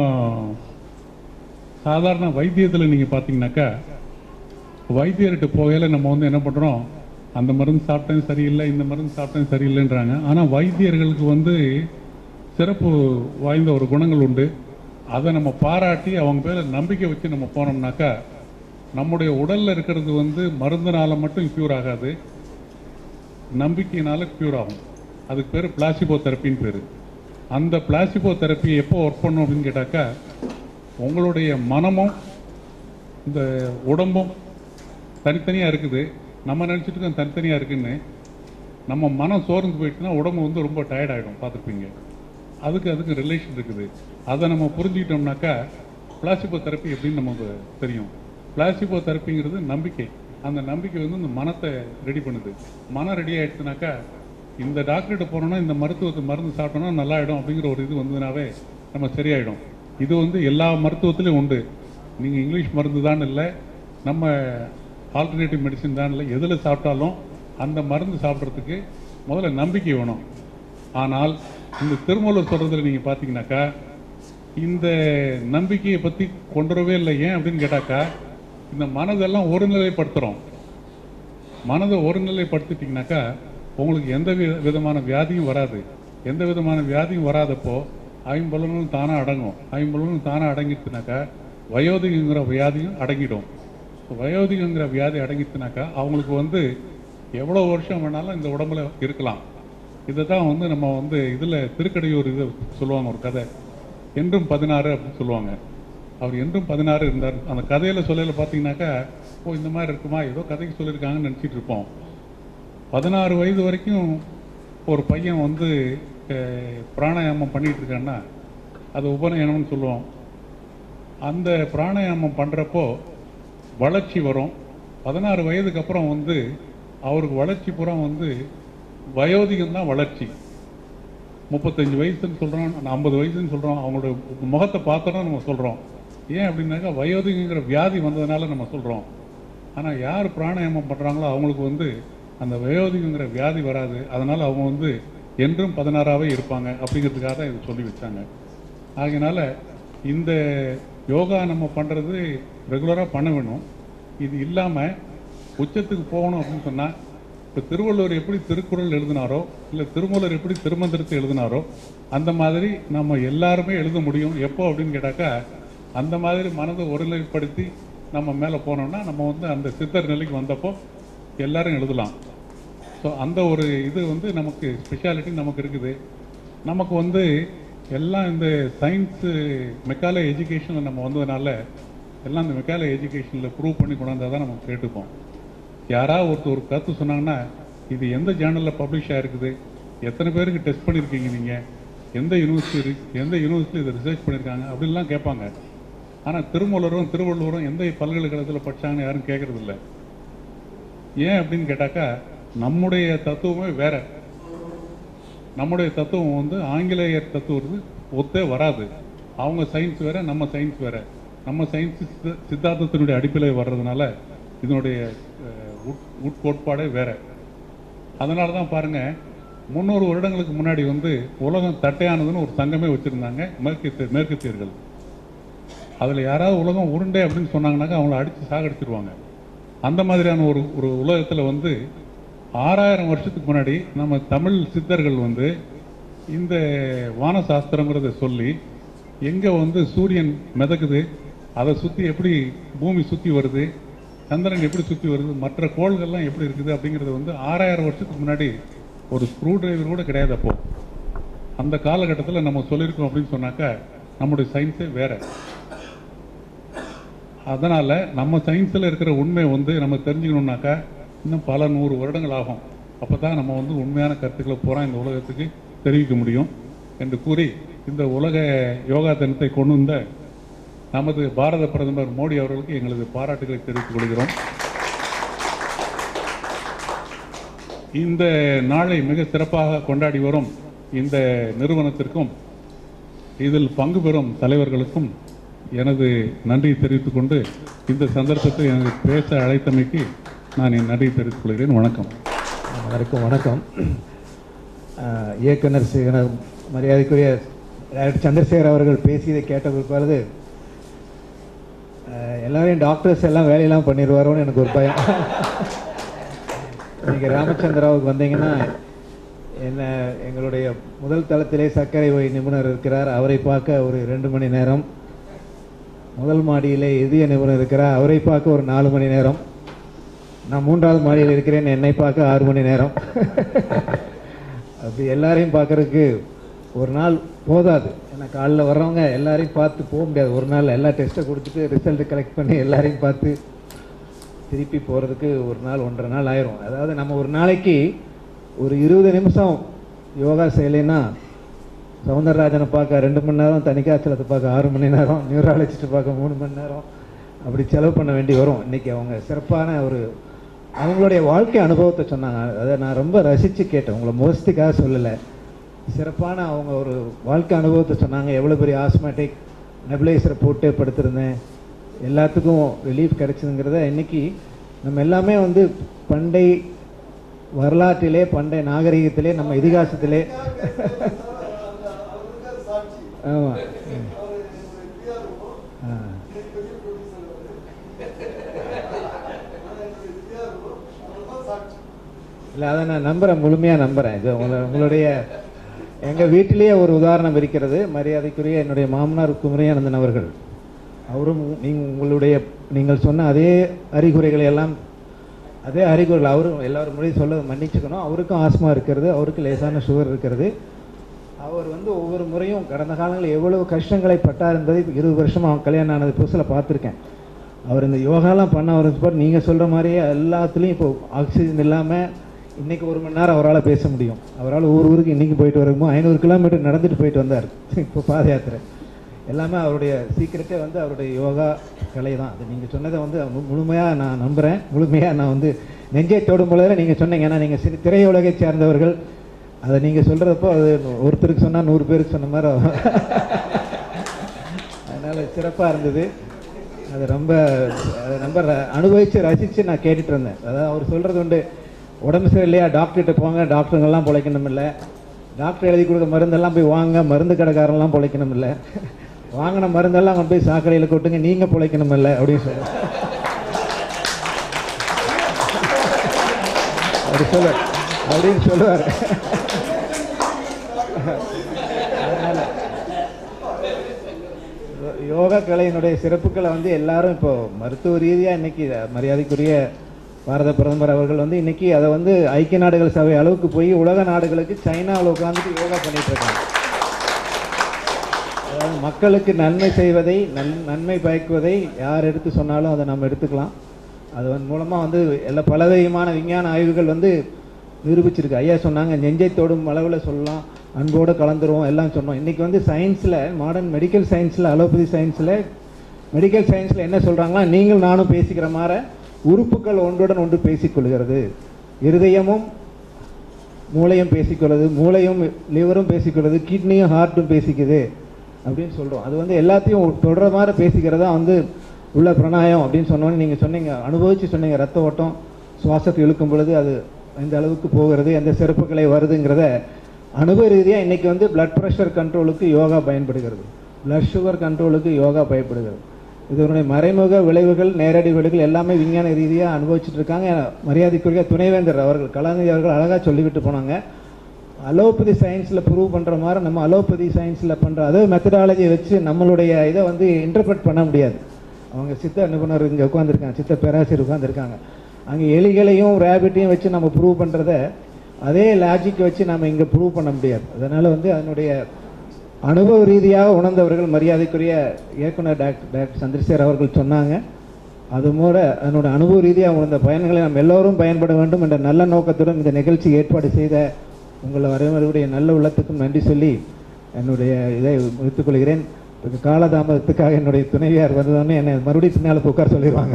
சாதாரண வைத்தியத்தில் நீங்கள் பார்த்தீங்கன்னாக்கா வைத்தியர்கிட்ட போகையில் நம்ம வந்து என்ன பண்ணுறோம் அந்த மருந்து சாப்பிட்டேன் சரியில்லை இந்த மருந்து சாப்பிட்டேன் சரியில்லைன்றாங்க ஆனால் வைத்தியர்களுக்கு வந்து சிறப்பு வாய்ந்த ஒரு குணங்கள் உண்டு அதை நம்ம பாராட்டி அவங்க பேர நம்பிக்கை வச்சு நம்ம போனோம்னாக்கா நம்முடைய உடல்ல இருக்கிறது வந்து மருந்துனால மட்டும் க்யூர் ஆகாது நம்பிக்கையினால க்யூர் ஆகும் அதுக்கு பேர் பிளாசிபோ தெரப்பின்னு பேர் அந்த பிளாசிபோ தெரப்பி எப்போ ஒர்க் பண்ணும் அப்படின்னு கேட்டாக்கா உங்களுடைய மனமும் இந்த உடம்பும் தனித்தனியாக இருக்குது நம்ம நினச்சிட்டு இருக்கோம் தனித்தனியாக இருக்குன்னு நம்ம மனம் சோர்ந்து போயிட்டுனா உடம்பு வந்து ரொம்ப டயர்ட் ஆகிடும் பார்த்துருப்பீங்க அதுக்கு அதுக்கு ரிலேஷன் இருக்குது அதை நம்ம புரிஞ்சுக்கிட்டோம்னாக்கா பிளாசிபோ தெரப்பி எப்படின்னு நமக்கு தெரியும் பிளாசிபோ தெரப்பிங்கிறது நம்பிக்கை அந்த நம்பிக்கை வந்து இந்த மனத்தை ரெடி பண்ணுது மனம் ரெடி ஆயிடுச்சுனாக்கா இந்த டாக்டர்கிட்ட போனோம்னா இந்த மருத்துவத்தை மருந்து சாப்பிட்டோம்னா நல்லாயிடும் அப்படிங்கிற ஒரு இது வந்ததுனாவே நம்ம சரியாயிடும் இது வந்து எல்லா மருத்துவத்திலையும் உண்டு நீங்கள் இங்கிலீஷ் மருந்து தான் இல்லை நம்ம ஆல்டர்னேட்டிவ் மெடிசின் தான் இல்லை எதில் சாப்பிட்டாலும் அந்த மருந்து சாப்பிட்றதுக்கு முதல்ல நம்பிக்கை வேணும் ஆனால் இந்த திருமூலர் சொல்றதுல நீங்க பாத்தீங்கன்னாக்கா இந்த நம்பிக்கையை பத்தி கொண்டு வரவே இல்லை ஏன் அப்படின்னு கேட்டாக்கா இந்த மனதெல்லாம் ஒருநிலைப்படுத்துறோம் மனதை ஒருநிலைப்படுத்திட்டீங்கன்னாக்கா உங்களுக்கு எந்த வி- விதமான வியாதியும் வராது எந்த விதமான வியாதியும் வராதப்போ ஐம்புலனும் தானாக அடங்கும் ஐம்புலனும் தானாக அடங்கிடுச்சுனாக்கா வயோதிகங்கிற வியாதியும் அடங்கிடும் வயோதிகங்கிற வியாதி அடங்கிடுச்சுனாக்கா அவங்களுக்கு வந்து எவ்வளோ வருஷம் வேணாலும் இந்த உடம்புல இருக்கலாம் இதை தான் வந்து நம்ம வந்து இதில் திருக்கடையூர் இது சொல்லுவாங்க ஒரு கதை என்றும் பதினாறு அப்படின்னு சொல்லுவாங்க அவர் என்றும் பதினாறு இருந்தார் அந்த கதையில் சொல்லல பார்த்தீங்கன்னாக்கா ஓ இந்த மாதிரி இருக்குமா ஏதோ கதைக்கு சொல்லியிருக்காங்கன்னு நினச்சிட்டு இருப்போம் பதினாறு வயது வரைக்கும் ஒரு பையன் வந்து அஹ், பிராணாயாமம் பண்ணிட்டு இருக்கான்னா அது உபநயனம்னு சொல்லுவோம் அந்த பிராணாயாமம் பண்ணுறப்போ வளர்ச்சி வரும் பதினாறு வயதுக்கு அப்புறம் வந்து அவருக்கு வளர்ச்சி பூரா வந்து வயோதிகம் தான் வளர்ச்சி முப்பத்தஞ்சு வயசுன்னு சொல்கிறோம் ஐம்பது வயசுன்னு சொல்கிறோம் அவங்களோட முகத்தை பார்த்தோன்னா நம்ம சொல்கிறோம் ஏன் அப்படின்னாக்கா வயோதிகங்கிற வியாதி வந்ததுனால நம்ம சொல்கிறோம் ஆனால் யார் பிராணாயாமம் பண்ணுறாங்களோ அவங்களுக்கு வந்து அந்த வயோதிகங்கிற வியாதி வராது அதனால் அவங்க வந்து என்றும் பதினாறாவே இருப்பாங்க அப்படிங்கிறதுக்காக தான் இதை சொல்லி வச்சாங்க ஆகையினால இந்த யோகா நம்ம பண்ணுறது ரெகுலராக பண்ண வேணும் இது இல்லாமல் உச்சத்துக்கு போகணும் அப்படின்னு சொன்னால் இப்போ திருவள்ளுவர் எப்படி திருக்குறள் எழுதினாரோ இல்லை திருமூலர் எப்படி திருமந்திரத்தை எழுதினாரோ அந்த மாதிரி நம்ம எல்லாருமே எழுத முடியும் எப்போ அப்படின்னு கேட்டாக்கா அந்த மாதிரி மனதை ஒருநிலைப்படுத்தி நம்ம மேலே போனோம்னா நம்ம வந்து அந்த சித்தர் நிலைக்கு வந்தப்போ எல்லாரும் எழுதலாம் ஸோ அந்த ஒரு இது வந்து நமக்கு ஸ்பெஷாலிட்டி நமக்கு இருக்குது நமக்கு வந்து எல்லாம் இந்த சயின்ஸு மெக்காலே எஜுகேஷனில் நம்ம வந்ததுனால எல்லாம் இந்த மெக்காலே எஜுகேஷனில் ப்ரூவ் பண்ணி கொண்டாந்தா தான் நம்ம கேட்டுப்போம் யாராவது ஒருத்தர் ஒரு கருத்து சொன்னாங்கன்னா இது எந்த ஜேர்னலில் பப்ளிஷ் ஆயிருக்குது எத்தனை பேருக்கு டெஸ்ட் பண்ணியிருக்கீங்க நீங்கள் எந்த யூனிவர்சிட்டி எந்த யூனிவர்சிட்டி இதை ரிசர்ச் பண்ணியிருக்காங்க அப்படின்லாம் கேட்பாங்க ஆனால் திருமூலரும் திருவள்ளுவரும் எந்த பல்கலைக்கழகத்தில் படிச்சாங்கன்னு யாரும் கேட்கறதில்ல ஏன் அப்படின்னு கேட்டாக்கா நம்முடைய தத்துவமே வேற நம்முடைய தத்துவம் வந்து ஆங்கிலேயர் தத்துவம் ஒத்தே வராது அவங்க சயின்ஸ் வேற நம்ம சயின்ஸ் வேற நம்ம சயின்ஸ் சித்தாந்தத்தினுடைய அடிப்படையில் வர்றதுனால இதனுடைய அஹ், உட்- உட்கோட்பாடே வேற அதனால தான் பாருங்க முந்நூறு வருடங்களுக்கு முன்னாடி வந்து உலகம் தட்டையானதுன்னு ஒரு சங்கமே வச்சிருந்தாங்க மேற்கத்திய மேற்கத்தியர்கள் அதில் யாராவது உலகம் உருண்டை அப்படின்னு சொன்னாங்கன்னாக்கா அவங்கள அடித்து சாகடிச்சிருவாங்க அந்த மாதிரியான ஒரு ஒரு உலகத்தில் வந்து ஆறாயிரம் வருஷத்துக்கு முன்னாடி நம்ம தமிழ் சித்தர்கள் வந்து இந்த வானசாஸ்திரங்கிறத சொல்லி எங்கே வந்து சூரியன் மிதக்குது அதை சுற்றி எப்படி பூமி சுற்றி வருது சந்திரன் எப்படி சுற்றி வருது மற்ற கோள்கள்லாம் எப்படி இருக்குது அப்படிங்கிறது வந்து ஆறாயிரம் வருஷத்துக்கு முன்னாடி ஒரு ஸ்க்ரூ டிரைவர் கூட கிடையாது அப்போ அந்த காலகட்டத்தில் நம்ம சொல்லியிருக்கோம் அப்படின்னு சொன்னாக்கா நம்முடைய சயின்ஸே வேற அதனால நம்ம சயின்ஸில் இருக்கிற உண்மை வந்து நம்ம தெரிஞ்சுக்கணும்னாக்கா இன்னும் பல நூறு வருடங்கள் ஆகும் அப்போ தான் நம்ம வந்து உண்மையான கருத்துக்களை பூரா இந்த உலகத்துக்கு தெரிவிக்க முடியும் என்று கூறி இந்த உலக யோகா தினத்தை கொண்டு வந்த நமது பாரத பிரதமர் மோடி அவர்களுக்கு எங்களது பாராட்டுகளை தெரிவித்துக் கொள்கிறோம் இந்த நாளை மிக சிறப்பாக கொண்டாடி வரும் இந்த நிறுவனத்திற்கும் இதில் பங்கு பெறும் தலைவர்களுக்கும் எனது நன்றியை தெரிவித்துக் கொண்டு இந்த சந்தர்ப்பத்தை எனக்கு பேச அழைத்தமைக்கு நான் என் நன்றியை தெரிவித்துக் கொள்கிறேன் வணக்கம் அனைவருக்கும் வணக்கம் அஹ், இயக்குனர் சேகர் மரியாதைக்குரிய டைரக்டர் சந்திரசேகர் அவர்கள் பேசியதை கேட்ட பிற்பாடு அஹ், எல்லாரையும் டாக்டர்ஸ் எல்லாம் வேலையெல்லாம் பண்ணிடுவாரோன்னு எனக்கு ஒரு பயம் நீங்கள் ராமச்சந்திராவுக்கு வந்தீங்கன்னா என்ன எங்களுடைய முதல் தளத்திலே சர்க்கரை நோய் நிபுணர் இருக்கிறார் அவரை பார்க்க ஒரு ரெண்டு மணி நேரம் முதல் மாடியிலே இதய நிபுணர் இருக்கிறார் அவரை பார்க்க ஒரு நாலு மணி நேரம் நான் மூன்றாவது மாடியில் இருக்கிறேன் என்னை பார்க்க ஆறு மணி நேரம் அப்படி எல்லாரையும் பார்க்கறதுக்கு ஒரு நாள் போதாது ஏன்னா காலைல வர்றவங்க எல்லாரையும் பார்த்து போக முடியாது ஒரு நாள் எல்லா டெஸ்ட்டை கொடுத்துட்டு ரிசல்ட் கலெக்ட் பண்ணி எல்லாரையும் பார்த்து திருப்பி போகிறதுக்கு ஒரு நாள் ஒன்றரை நாள் ஆயிரும் அதாவது நம்ம ஒரு நாளைக்கு ஒரு இருபது நிமிஷம் யோகா செய்யலைன்னா சவுந்தரராஜனை பார்க்க ரெண்டு மணி நேரம் தனிக்காய்ச்சலத்தை பார்க்க ஆறு மணி நேரம் நியூராலஜிஸ்ட்டை பார்க்க மூணு மணி நேரம் அப்படி செலவு பண்ண வேண்டி வரும் இன்னைக்கு அவங்க சிறப்பான ஒரு அவங்களுடைய வாழ்க்கை அனுபவத்தை சொன்னாங்க அதை நான் ரொம்ப ரசித்து கேட்டேன் உங்களை மோஸ்துக்காக சொல்லலை சிறப்பான அவங்க ஒரு வாழ்க்கை அனுபவத்தை சொன்னாங்க எவ்வளோ பெரிய ஆஸ்மேட்டிக் நெபுலைசரை போட்டு படுத்திருந்தேன் எல்லாத்துக்கும் ரிலீஃப் கிடைச்சதுங்கிறத இன்னைக்கு நம்ம எல்லாமே வந்து பண்டை வரலாற்றிலே பண்டைய நாகரிகத்திலே நம்ம இதிகாசத்திலே ஆமா ஆ. இல்லை அதை நான் நம்புறேன் முழுமையாக நம்புறேன் இது உங்களை உங்களுடைய எங்கள் வீட்டிலேயே ஒரு உதாரணம் இருக்கிறது மரியாதைக்குரிய என்னுடைய மாமனார் குமரியானந்தன் அவர்கள் அவரும் நீங்கள் உங்களுடைய நீங்கள் சொன்ன அதே அறிகுறிகளை எல்லாம் அதே அறிகுறிகள் அவரும் எல்லாரும் முன்னாடி சொல்ல மன்னிச்சுக்கணும் அவருக்கும் ஆஸ்மா இருக்கிறது அவருக்கு லேசான சுகர் இருக்கிறது அவர் வந்து ஒவ்வொரு முறையும் கடந்த காலங்களில் எவ்வளவு கஷ்டங்களை பட்டார் என்பதை இருபது வருஷமா அவன் கல்யாணம் ஆனது புதுசில் பார்த்துருக்கேன் அவர் இந்த யோகாலாம் பண்ண ஆரம்பிச்சு நீங்கள் சொல்கிற மாதிரியே எல்லாத்துலேயும் இப்போ ஆக்சிஜன் இல்லாமல் இன்னைக்கு ஒரு மணி நேரம் அவரால் பேச முடியும் அவரால் ஊர் ஊருக்கு இன்னைக்கு போயிட்டு வரும்போது ஐநூறு கிலோமீட்டர் நடந்துட்டு போயிட்டு வந்தார் இப்போ பாத யாத்திரை எல்லாமே அவருடைய சீக்கிரட்டே வந்து அவருடைய யோகா கலை தான் அது நீங்கள் சொன்னதை வந்து முழுமையாக நான் நம்புகிறேன் முழுமையாக நான் வந்து நெஞ்சை தொடும் பொழுது நீங்கள் சொன்னீங்க ஏன்னா நீங்கள் சிறு திரையுலகை சேர்ந்தவர்கள் அதை நீங்கள் சொல்கிறப்போ அது ஒருத்தருக்கு சொன்னால் நூறு பேருக்கு சொன்ன மாதிரி அதனால் சிறப்பாக இருந்தது அது ரொம்ப அதை ரொம்ப ர- அனுபவிச்சு ரசித்து நான் கேட்டுட்டு இருந்தேன் அதாவது அவர் சொல்கிறது உண்டு உடம்பு சரியில்லையா டாக்டர்கிட்ட போங்க டாக்டருங்கெல்லாம் பிழைக்கணும் இல்லை டாக்டர் எழுதி கொடுக்க மருந்தெல்லாம் போய் வாங்க மருந்து கடைக்காரெல்லாம் பிழைக்கணும் இல்லை வாங்கின மருந்தெல்லாம் கொண்டு போய் சாக்கடையில் கொட்டுங்க நீங்கள் பிழைக்கணும் இல்லை அப்படின்னு சொல்லுவார் அப்படி சொல்ல அப்படின்னு சொல்லுவார் அதனால யோகா கலையினுடைய சிறப்புகளை வந்து எல்லாரும் இப்போ மருத்துவ ரீதியாக இன்னைக்கு மரியாதைக்குரிய பாரத பிரதமர் அவர்கள் வந்து இன்னைக்கு அதை வந்து ஐக்கிய நாடுகள் சபை அளவுக்கு போய் உலக நாடுகளுக்கு சைனாவில் உட்காந்துட்டு யோகா பண்ணிட்டு இருக்காங்க அதாவது மக்களுக்கு நன்மை செய்வதை நன் நன்மை பயக்குவதை யார் எடுத்து சொன்னாலும் அதை நம்ம எடுத்துக்கலாம் அது வந்து மூலமாக வந்து எல்லா பலவிதமான விஞ்ஞான ஆய்வுகள் வந்து நிரூபிச்சிருக்கு ஐயா சொன்னாங்க நெஞ்சை தொடும் அளவில் சொல்லலாம் அன்போடு கலந்துருவோம் எல்லாம் சொன்னோம் இன்னைக்கு வந்து சயின்ஸில் மாடர்ன் மெடிக்கல் சயின்ஸில் அலோபதி சயின்ஸில் மெடிக்கல் சயின்ஸில் என்ன சொல்கிறாங்களா நீங்கள் நானும் பேசிக்கிற மாதிரி உறுப்புகள் ஒன்றுடன் ஒன்று பேசிக்கொள்கிறது இருதயமும் மூளையும் பேசிக்கொள்ளுது மூளையும் லிவரும் பேசிக்கொள்ளுது கிட்னியும் ஹார்ட்டும் பேசிக்குது அப்படின்னு சொல்கிறோம் அது வந்து எல்லாத்தையும் தொடர மாதிரி பேசிக்கிறதா வந்து உள்ள பிராணாயம் அப்படின்னு சொன்னோன்னு நீங்கள் சொன்னீங்க அனுபவித்து சொன்னீங்க ரத்த ஓட்டம் சுவாசத்தை இழுக்கும் பொழுது அது எந்த அளவுக்கு போகிறது எந்த சிறப்புகளை வருதுங்கிறத அனுபவ ரீதியாக இன்னைக்கு வந்து பிளட் ப்ரெஷர் கண்ட்ரோலுக்கு யோகா பயன்படுகிறது பிளட் சுகர் கண்ட்ரோலுக்கு யோகா பயன்படுகிறது இதனுடைய மறைமுக விளைவுகள் நேரடி விளைவுகள் எல்லாமே விஞ்ஞான ரீதியாக அனுபவிச்சுட்டு இருக்காங்க மரியாதைக்குரிய துணைவேந்தர் அவர்கள் கலாநிதி அவர்கள் அழகாக சொல்லிவிட்டு போனாங்க அலோபதி சயின்ஸில் ப்ரூவ் பண்ணுற மாதிரி நம்ம அலோபதி சயின்ஸில் பண்ணுற அதே மெத்தடாலஜியை வச்சு நம்மளுடைய இதை வந்து இன்டர்பிரட் பண்ண முடியாது அவங்க சித்த நிபுணர் இங்கே உட்காந்துருக்காங்க சித்த பேராசிரியர் உட்காந்துருக்காங்க அங்கே எலிகளையும் ரேபிட்டையும் வச்சு நம்ம ப்ரூவ் பண்ணுறத அதே லாஜிக் வச்சு நம்ம இங்கே ப்ரூவ் பண்ண முடியாது அதனால் வந்து அதனுடைய அனுபவ ரீதியாக உணர்ந்தவர்கள் மரியாதைக்குரிய இயக்குனர் டாக்டர் டாக்டர் சந்திரசேகர் அவர்கள் சொன்னாங்க அது மூல அதனோட அனுபவ ரீதியாக உணர்ந்த பயன்களை நம்ம எல்லோரும் பயன்பட வேண்டும் என்ற நல்ல நோக்கத்துடன் இந்த நிகழ்ச்சி ஏற்பாடு செய்த உங்களை வரவருடைய நல்ல உள்ளத்துக்கும் நன்றி சொல்லி என்னுடைய இதை முடித்துக் கொள்கிறேன் இதுக்கு காலதாமதத்துக்காக என்னுடைய துணைவியார் வந்ததோடனே என்னை மறுபடியும் பின்னால் போய் உட்கார சொல்லிடுவாங்க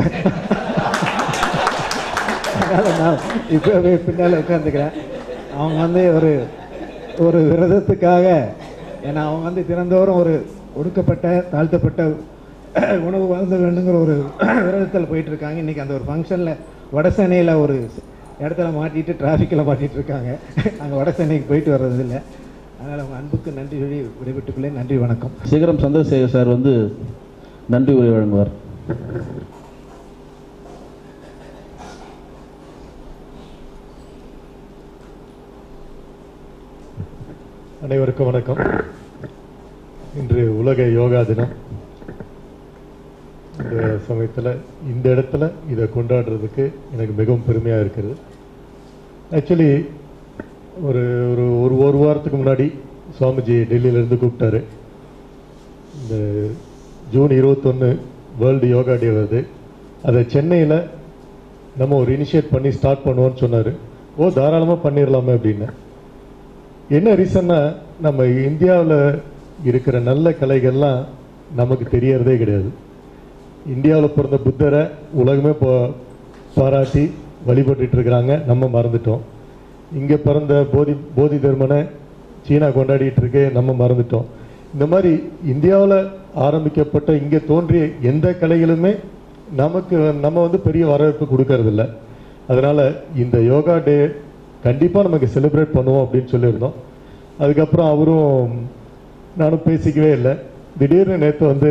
அதனால நான் இப்போவே பின்னால் உட்காந்துக்கிறேன் அவங்க வந்து ஒரு ஒரு விரதத்துக்காக ஏன்னா அவங்க வந்து தினந்தோறும் ஒரு ஒடுக்கப்பட்ட தாழ்த்தப்பட்ட உணவு வாழ்ந்த வேண்டுங்கிற ஒரு விரதத்தில் போயிட்டு இருக்காங்க இன்னைக்கு அந்த ஒரு ஃபங்க்ஷனில் வடசென்னையில் ஒரு இடத்துல மாட்டிட்டு டிராஃபிக்கில் மாட்டிட்டு இருக்காங்க அங்கே வடசென்னைக்கு போயிட்டு வர்றதில்லை அதனால் அவங்க அன்புக்கு நன்றி சொல்லி விடைபெற்றுக்கொள்ளே நன்றி வணக்கம் சிகரம் சந்திரசேகர் சார் வந்து நன்றி உரை வழங்குவார் அனைவருக்கும் வணக்கம் இன்று உலக யோகா தினம் இந்த சமயத்தில் இந்த இடத்துல இதை கொண்டாடுறதுக்கு எனக்கு மிகவும் பெருமையாக இருக்கிறது ஆக்சுவலி ஒரு ஒரு ஒரு ஒரு வாரத்துக்கு முன்னாடி சுவாமிஜி டெல்லியிலேருந்து கூப்பிட்டாரு இந்த ஜூன் இருபத்தொன்று வேர்ல்டு யோகா டே வருது அதை சென்னையில் நம்ம ஒரு இனிஷியேட் பண்ணி ஸ்டார்ட் பண்ணுவோம்னு சொன்னார் ஓ தாராளமாக பண்ணிடலாமே அப்படின்னு என்ன ரீசன்னா நம்ம இந்தியாவில் இருக்கிற நல்ல கலைகள்லாம் நமக்கு தெரியறதே கிடையாது இந்தியாவில் பிறந்த புத்தரை உலகமே பா- பாராட்டி வழிபட்டுட்டு இருக்கிறாங்க நம்ம மறந்துட்டோம் இங்கே பிறந்த போதி போதி தர்மனை சீனா கொண்டாடிட்டு இருக்கு நம்ம மறந்துட்டோம் இந்த மாதிரி இந்தியாவில் ஆரம்பிக்கப்பட்ட இங்கே தோன்றிய எந்த கலைகளுமே நமக்கு நம்ம வந்து பெரிய வரவேற்பு கொடுக்கறதில்ல அதனால இந்த யோகா டே கண்டிப்பாக நமக்கு செலிப்ரேட் பண்ணுவோம் அப்படின்னு சொல்லியிருந்தோம் அதுக்கப்புறம் அவரும் நானும் பேசிக்கவே இல்லை திடீர்னு நேற்று வந்து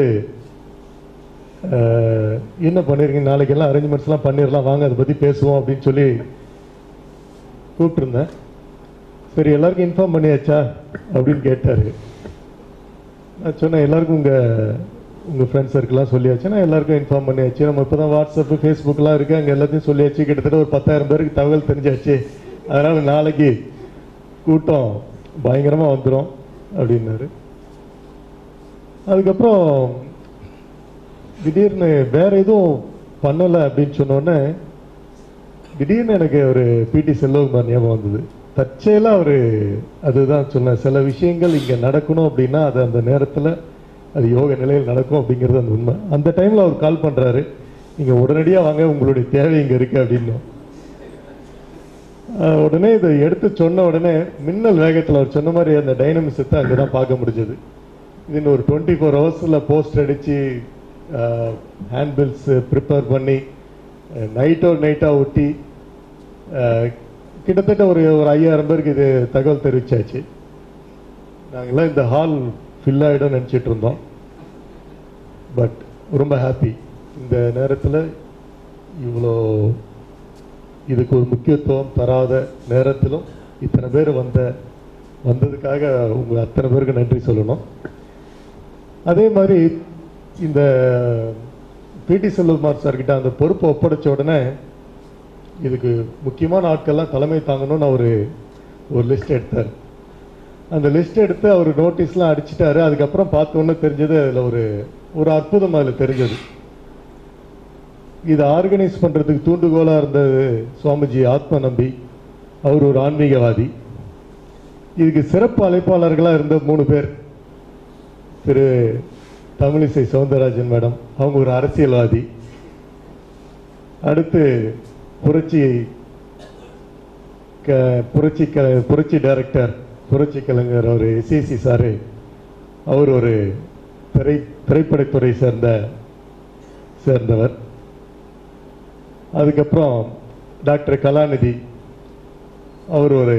அஹ், என்ன பண்ணிருக்கீங்க நாளைக்கெல்லாம் அரேஞ்ச்மெண்ட்ஸ்லாம் பண்ணிடலாம் வாங்க அதை பற்றி பேசுவோம் அப்படின்னு சொல்லி கூப்பிட்டுருந்தேன் சரி எல்லாருக்கும் இன்ஃபார்ம் பண்ணியாச்சா அப்படின்னு கேட்டார் நான் சொன்னேன் எல்லாருக்கும் உங்கள் உங்கள் ஃப்ரெண்ட்ஸ் சர்க்கிள்லாம் சொல்லியாச்சு நான் எல்லாருக்கும் இன்ஃபார்ம் பண்ணியாச்சு நம்ம இப்போ தான் வாட்ஸ்அப்பு ஃபேஸ்புக்லாம் இருக்குது அங்கே எல்லாத்தையும் சொல்லியாச்சு கிட்டத்தட்ட ஒரு பத்தாயிரம் பேருக்கு தகவல் தெரிஞ்சாச்சு அதனால் நாளைக்கு கூட்டம் பயங்கரமாக வந்துடும் அப்படின்னாரு அதுக்கப்புறம் திடீர்னு வேற எதுவும் பண்ணலை அப்படின்னு சொன்னோடனே திடீர்னு எனக்கு ஒரு பிடி செல்வகுமார் ஞாபகம் வந்தது தற்செயலாக அவர் அதுதான் சொன்னேன் சில விஷயங்கள் இங்கே நடக்கணும் அப்படின்னா அது அந்த நேரத்தில் அது யோக நிலையில் நடக்கும் அப்படிங்கிறது அந்த உண்மை அந்த டைமில் அவர் கால் பண்ணுறாரு நீங்கள் உடனடியாக வாங்க உங்களுடைய தேவை இங்கே இருக்கு அப்படின்னு அஹ் உடனே இதை எடுத்து சொன்ன உடனே மின்னல் வேகத்தில் அவர் சொன்ன மாதிரி அந்த டைனமிசத்தை அங்கே தான் பார்க்க முடிஞ்சது இது ஒரு டுவெண்ட்டி ஃபோர் ஹவர்ஸில் போஸ்ட் அடித்து ஹேண்ட் பில்ஸ் ப்ரிப்பேர் பண்ணி நைட்டோ நைட்டாக ஒட்டி அஹ், கிட்டத்தட்ட ஒரு ஒரு ஐயாயிரம் பேருக்கு இது தகவல் தெரிவிச்சாச்சு நாங்களாம் இந்த ஹால் ஃபில் ஆகிடும் நினச்சிட்டு இருந்தோம் பட் ரொம்ப ஹாப்பி இந்த நேரத்தில் இவ்வளோ இதுக்கு ஒரு முக்கியத்துவம் தராத நேரத்திலும் இத்தனை பேர் வந்த வந்ததுக்காக உங்க அத்தனை பேருக்கு நன்றி சொல்லணும் அதே மாதிரி இந்த பிடி செல்வகுமார் சார்கிட்ட அந்த பொறுப்பை ஒப்படைச்ச உடனே இதுக்கு முக்கியமான ஆட்கள்லாம் தலைமை தாங்கணும்னு அவர் ஒரு லிஸ்ட் எடுத்தார் அந்த லிஸ்ட் எடுத்து அவர் நோட்டீஸ்லாம் அடிச்சிட்டாரு அதுக்கப்புறம் பார்த்தோன்னே தெரிஞ்சது அதில் ஒரு ஒரு அற்புதம் அதில் தெரிஞ்சது இதை ஆர்கனைஸ் பண்றதுக்கு தூண்டுகோலா இருந்தது சுவாமிஜி ஆத்ம நம்பி அவர் ஒரு ஆன்மீகவாதி இதுக்கு சிறப்பு அழைப்பாளர்களா இருந்த மூணு பேர் திரு தமிழிசை சவுந்தரராஜன் மேடம் அவங்க ஒரு அரசியல்வாதி அடுத்து புரட்சி க புரட்சி க புரட்சி டைரக்டர் புரட்சி கலைஞர் அவர் எஸ்சிசி சாரு அவர் ஒரு திரை திரைப்படத்துறை சேர்ந்த சேர்ந்தவர் அதுக்கப்புறம் டாக்டர் கலாநிதி அவர் ஒரு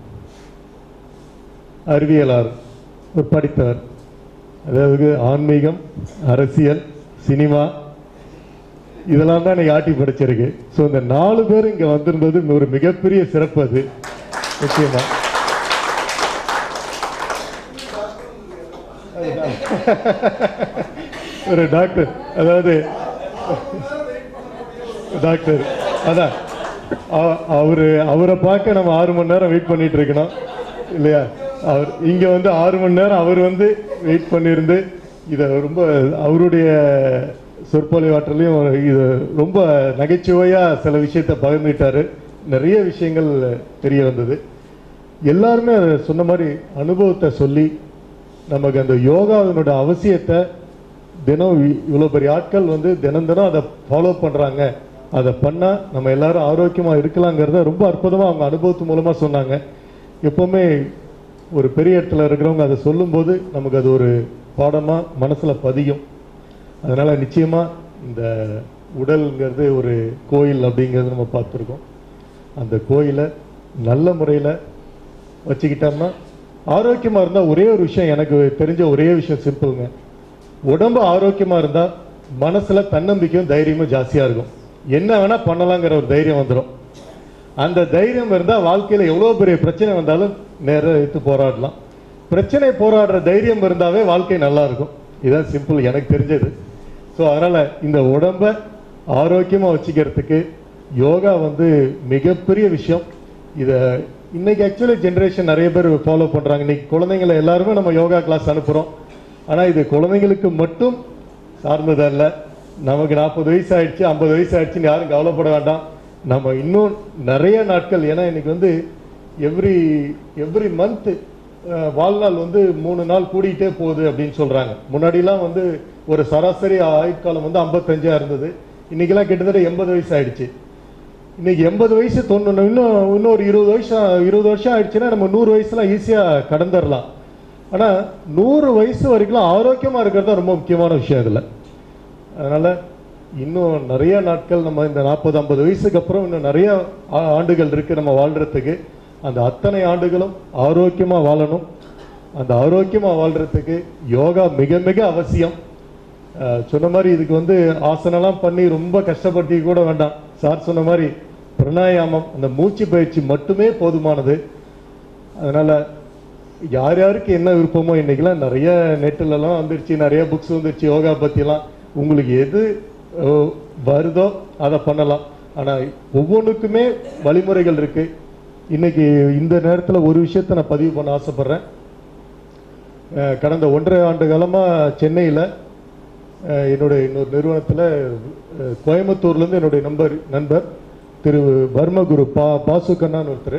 அறிவியலார் ஒரு படித்தவர் அதாவது ஆன்மீகம் அரசியல் சினிமா இதெல்லாம் தான் எனக்கு ஆட்டி படிச்சிருக்கு ஸோ இந்த நாலு பேர் இங்க வந்திருந்தது ஒரு மிகப்பெரிய சிறப்பு அது நிச்சயமா ஒரு டாக்டர் அதாவது டாக்டர் அதான் அ- அவரு அவரை பார்க்க நம்ம ஆறு மணி நேரம் வெயிட் பண்ணிட்டு இருக்கணும் இல்லையா அவர் இங்க வந்து ஆறு மணி நேரம் அவர் வந்து வெயிட் பண்ணியிருந்து இதை ரொம்ப அவருடைய சொற்பொழிவாற்றலையும் இது ரொம்ப நகைச்சுவையா சில விஷயத்தை பகிர்ந்துட்டாரு நிறைய விஷயங்கள் தெரிய வந்தது எல்லாருமே அதை சொன்ன மாதிரி அனுபவத்தை சொல்லி நமக்கு அந்த யோகாவினோட அவசியத்தை தினம் இ- இவ்வளவு பெரிய ஆட்கள் வந்து தினம் தினம் அதை ஃபாலோ பண்றாங்க அதை பண்ணா நம்ம எல்லாரும் ஆரோக்கியமா இருக்கலாங்கிறத ரொம்ப அற்புதமா அவங்க அனுபவத்து மூலமா சொன்னாங்க எப்பவுமே ஒரு பெரிய இடத்துல இருக்கிறவங்க அதை சொல்லும்போது நமக்கு அது ஒரு பாடமா மனசுல பதியும் அதனால நிச்சயமா இந்த உடல்ங்கிறது ஒரு கோயில் அப்படிங்கிறது நம்ம பார்த்துருக்கோம் அந்த கோயிலை நல்ல முறையில் வச்சுக்கிட்டோம்னா ஆரோக்கியமா இருந்தா ஒரே ஒரு விஷயம் எனக்கு தெரிஞ்ச ஒரே விஷயம் சிம்பிளுங்க உடம்பு ஆரோக்கியமா இருந்தா மனசுல தன்னம்பிக்கையும் தைரியமும் ஜாஸ்தியா இருக்கும் என்ன வேணா பண்ணலாங்கிற ஒரு தைரியம் வந்துடும் அந்த தைரியம் இருந்தா வாழ்க்கையில எவ்வளவு பெரிய பிரச்சனை வந்தாலும் நேரா எடுத்து போராடலாம் பிரச்சனை போராடுற தைரியம் இருந்தாவே வாழ்க்கை நல்லா இருக்கும் இதுதான் சிம்பிள் எனக்கு தெரிஞ்சது ஸோ அதனால இந்த உடம்ப ஆரோக்கியமா வச்சுக்கிறதுக்கு யோகா வந்து மிகப்பெரிய விஷயம் இத இன்னைக்கு ஆக்சுவலி ஜெனரேஷன் நிறைய பேர் ஃபாலோ பண்றாங்க இன்னைக்கு குழந்தைங்களை எல்லாருமே நம்ம யோகா கிளாஸ் அனுப்புறோம் ஆனா இது குழந்தைங்களுக்கு மட்டும் சார்ந்ததல்ல நமக்கு நாற்பது வயசு ஆயிடுச்சு ஐம்பது வயசு ஆயிடுச்சுன்னு யாரும் கவலைப்பட வேண்டாம் நம்ம இன்னும் நிறைய நாட்கள் ஏன்னா இன்னைக்கு வந்து எவ்ரி எவ்ரி மந்த் வாழ்நாள் வந்து மூணு நாள் கூடிக்கிட்டே போகுது அப்படின்னு சொல்றாங்க முன்னாடிலாம் வந்து ஒரு சராசரி ஆயுட்காலம் வந்து ஐம்பத்தஞ்சா இருந்தது இன்னைக்கெல்லாம் கிட்டத்தட்ட எண்பது வயசு ஆயிடுச்சு இன்னைக்கு எண்பது வயசு தொண்ணூறு இன்னும் இன்னும் ஒரு இருபது வருஷம் இருபது வருஷம் ஆயிடுச்சுன்னா நம்ம நூறு வயசுலாம் ஈஸியா கடந்துடலாம் ஆனா நூறு வயசு வரைக்கும் ஆரோக்கியமா இருக்கிறது தான் ரொம்ப முக்கியமான விஷயம் இதுல அதனால இன்னும் நிறைய நாட்கள் நம்ம இந்த நாற்பது ஐம்பது வயசுக்கு அப்புறம் இன்னும் நிறைய ஆ- ஆண்டுகள் இருக்கு நம்ம வாழ்றதுக்கு அந்த அத்தனை ஆண்டுகளும் ஆரோக்கியமா வாழணும் அந்த ஆரோக்கியமா வாழ்றதுக்கு யோகா மிக மிக அவசியம் அஹ், சொன்ன மாதிரி இதுக்கு வந்து ஆசனம்லாம் பண்ணி ரொம்ப கஷ்டப்படுத்தி கூட வேண்டாம் சார் சொன்ன மாதிரி பிராணாயாமம் அந்த மூச்சு பயிற்சி மட்டுமே போதுமானது அதனால் யார் யாருக்கு என்ன விருப்பமோ இன்னைக்கெல்லாம் நிறைய நெட்டிலலாம் வந்துருச்சு நிறைய புக்ஸ் வந்துருச்சு யோகா பற்றிலாம் உங்களுக்கு எது ஓ, வருதோ அதை பண்ணலாம் ஆனால் ஒவ்வொன்றுக்குமே வழிமுறைகள் இருக்கு இன்னைக்கு இந்த நேரத்தில் ஒரு விஷயத்தை நான் பதிவு பண்ண ஆசைப்படுறேன் அஹ் கடந்த ஒன்றரை ஆண்டு காலமாக சென்னையில் என்னுடைய இன்னொரு நிறுவனத்தில் கோயம்புத்தூர்லேருந்து என்னுடைய நண்பர் நண்பர் திரு வர்மகுரு பா பாசு கண்ணான்னு ஒருத்தர்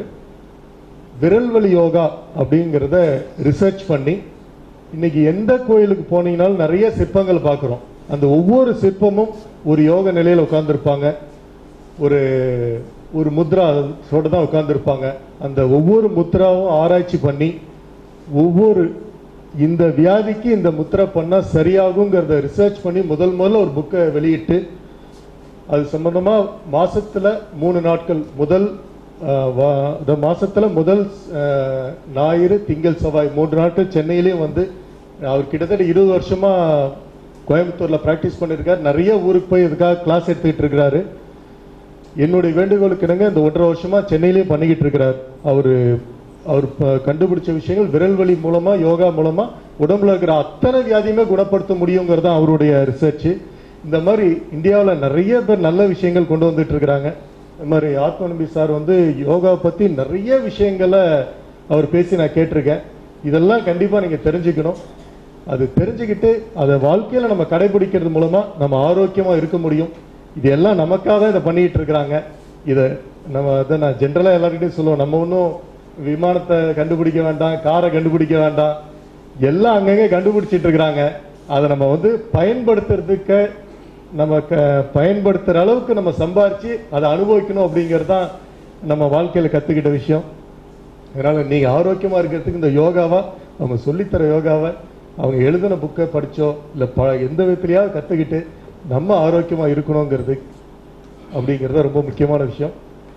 விரல்வலி யோகா அப்படிங்கிறத ரிசர்ச் பண்ணி இன்னைக்கு எந்த கோயிலுக்கு போனீங்கனாலும் நிறைய சிற்பங்கள் பார்க்குறோம் அந்த ஒவ்வொரு சிற்பமும் ஒரு யோக நிலையில் உட்கார்ந்துருப்பாங்க ஒரு ஒரு முத்ரா சோட தான் உட்கார்ந்துருப்பாங்க அந்த ஒவ்வொரு முத்ராவும் ஆராய்ச்சி பண்ணி ஒவ்வொரு இந்த வியாதிக்கு இந்த முத்திரை பண்ணா சரியாகுங்கிறத ரிசர்ச் பண்ணி முதல் முதல்ல ஒரு புக்கை வெளியிட்டு அது சம்பந்தமா மாசத்துல மூணு நாட்கள் முதல் அஹ், வா- இந்த மாசத்துல முதல் அஹ், ஞாயிறு திங்கள் செவ்வாய் மூன்று நாட்கள் சென்னையிலேயும் வந்து அவர் கிட்டத்தட்ட இருபது வருஷமா கோயம்புத்தூர்ல பிராக்டிஸ் பண்ணியிருக்காரு நிறைய ஊருக்கு போய் இதுக்காக கிளாஸ் எடுத்துக்கிட்டு இருக்கிறாரு என்னுடைய வேண்டுகோளுக்கு இணங்க இந்த ஒன்றரை வருஷமா சென்னையிலேயே பண்ணிக்கிட்டு இருக்கிறார் அவரு அவர் ப- கண்டுபிடிச்ச விஷயங்கள் விரல் வலி மூலமா யோகா மூலமா உடம்புல இருக்கிற அத்தனை வியாதியுமே குணப்படுத்த முடியுங்கிறது தான் அவருடைய ரிசர்ச் இந்த மாதிரி இந்தியாவில் நிறைய பேர் நல்ல விஷயங்கள் கொண்டு வந்துட்டு இருக்கிறாங்க இந்த மாதிரி ஆத்மநம்பி சார் வந்து யோகா பத்தி நிறைய விஷயங்களை அவர் பேசி நான் கேட்டிருக்கேன் இதெல்லாம் கண்டிப்பா நீங்க தெரிஞ்சுக்கணும் அது தெரிஞ்சுக்கிட்டு அதை வாழ்க்கையில நம்ம கடைபிடிக்கிறது மூலமா நம்ம ஆரோக்கியமா இருக்க முடியும் இது எல்லாம் நமக்காக தான் இதை பண்ணிட்டு இருக்கிறாங்க இதை நம்ம அதை நான் ஜென்ரலா எல்லார்கிட்டையும் சொல்லுவோம் நம்ம ஒன்றும் விமானத்தை கண்டுபிடிக்க வேண்டாம் காரை கண்டுபிடிக்க வேண்டாம் எல்லாம் அங்கங்க கண்டுபிடிச்சிட்டு இருக்கிறாங்க அதை நம்ம வந்து பயன்படுத்துறதுக்கு நம்ம க- பயன்படுத்துற அளவுக்கு நம்ம சம்பாரிச்சு அதை அனுபவிக்கணும் அப்படிங்கிறது தான் நம்ம வாழ்க்கையில கத்துக்கிட்ட விஷயம் அதனால நீங்க ஆரோக்கியமா இருக்கிறதுக்கு இந்த யோகாவா அவங்க சொல்லித்தர யோகாவை அவங்க எழுதின புக்கை படிச்சோ இல்ல ப எந்த விதத்திலயாவது கத்துக்கிட்டு நம்ம ஆரோக்கியமா இருக்கணுங்கிறது அப்படிங்கிறது ரொம்ப முக்கியமான விஷயம்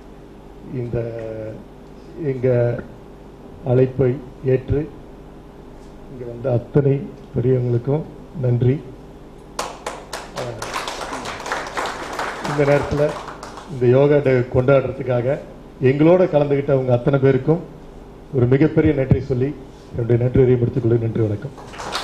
இந்த எங்க அழைப்பை ஏற்று இங்க வந்த அத்தனை பெரியவங்களுக்கும் நன்றி அஹ், இந்த நேரத்தில் இந்த யோகா டே கொண்டாடுறதுக்காக எங்களோட கலந்துகிட்ட அவங்க அத்தனை பேருக்கும் ஒரு மிகப்பெரிய நன்றி சொல்லி என்னுடைய நன்றி முடித்துக்கொள்ள நன்றி வணக்கம்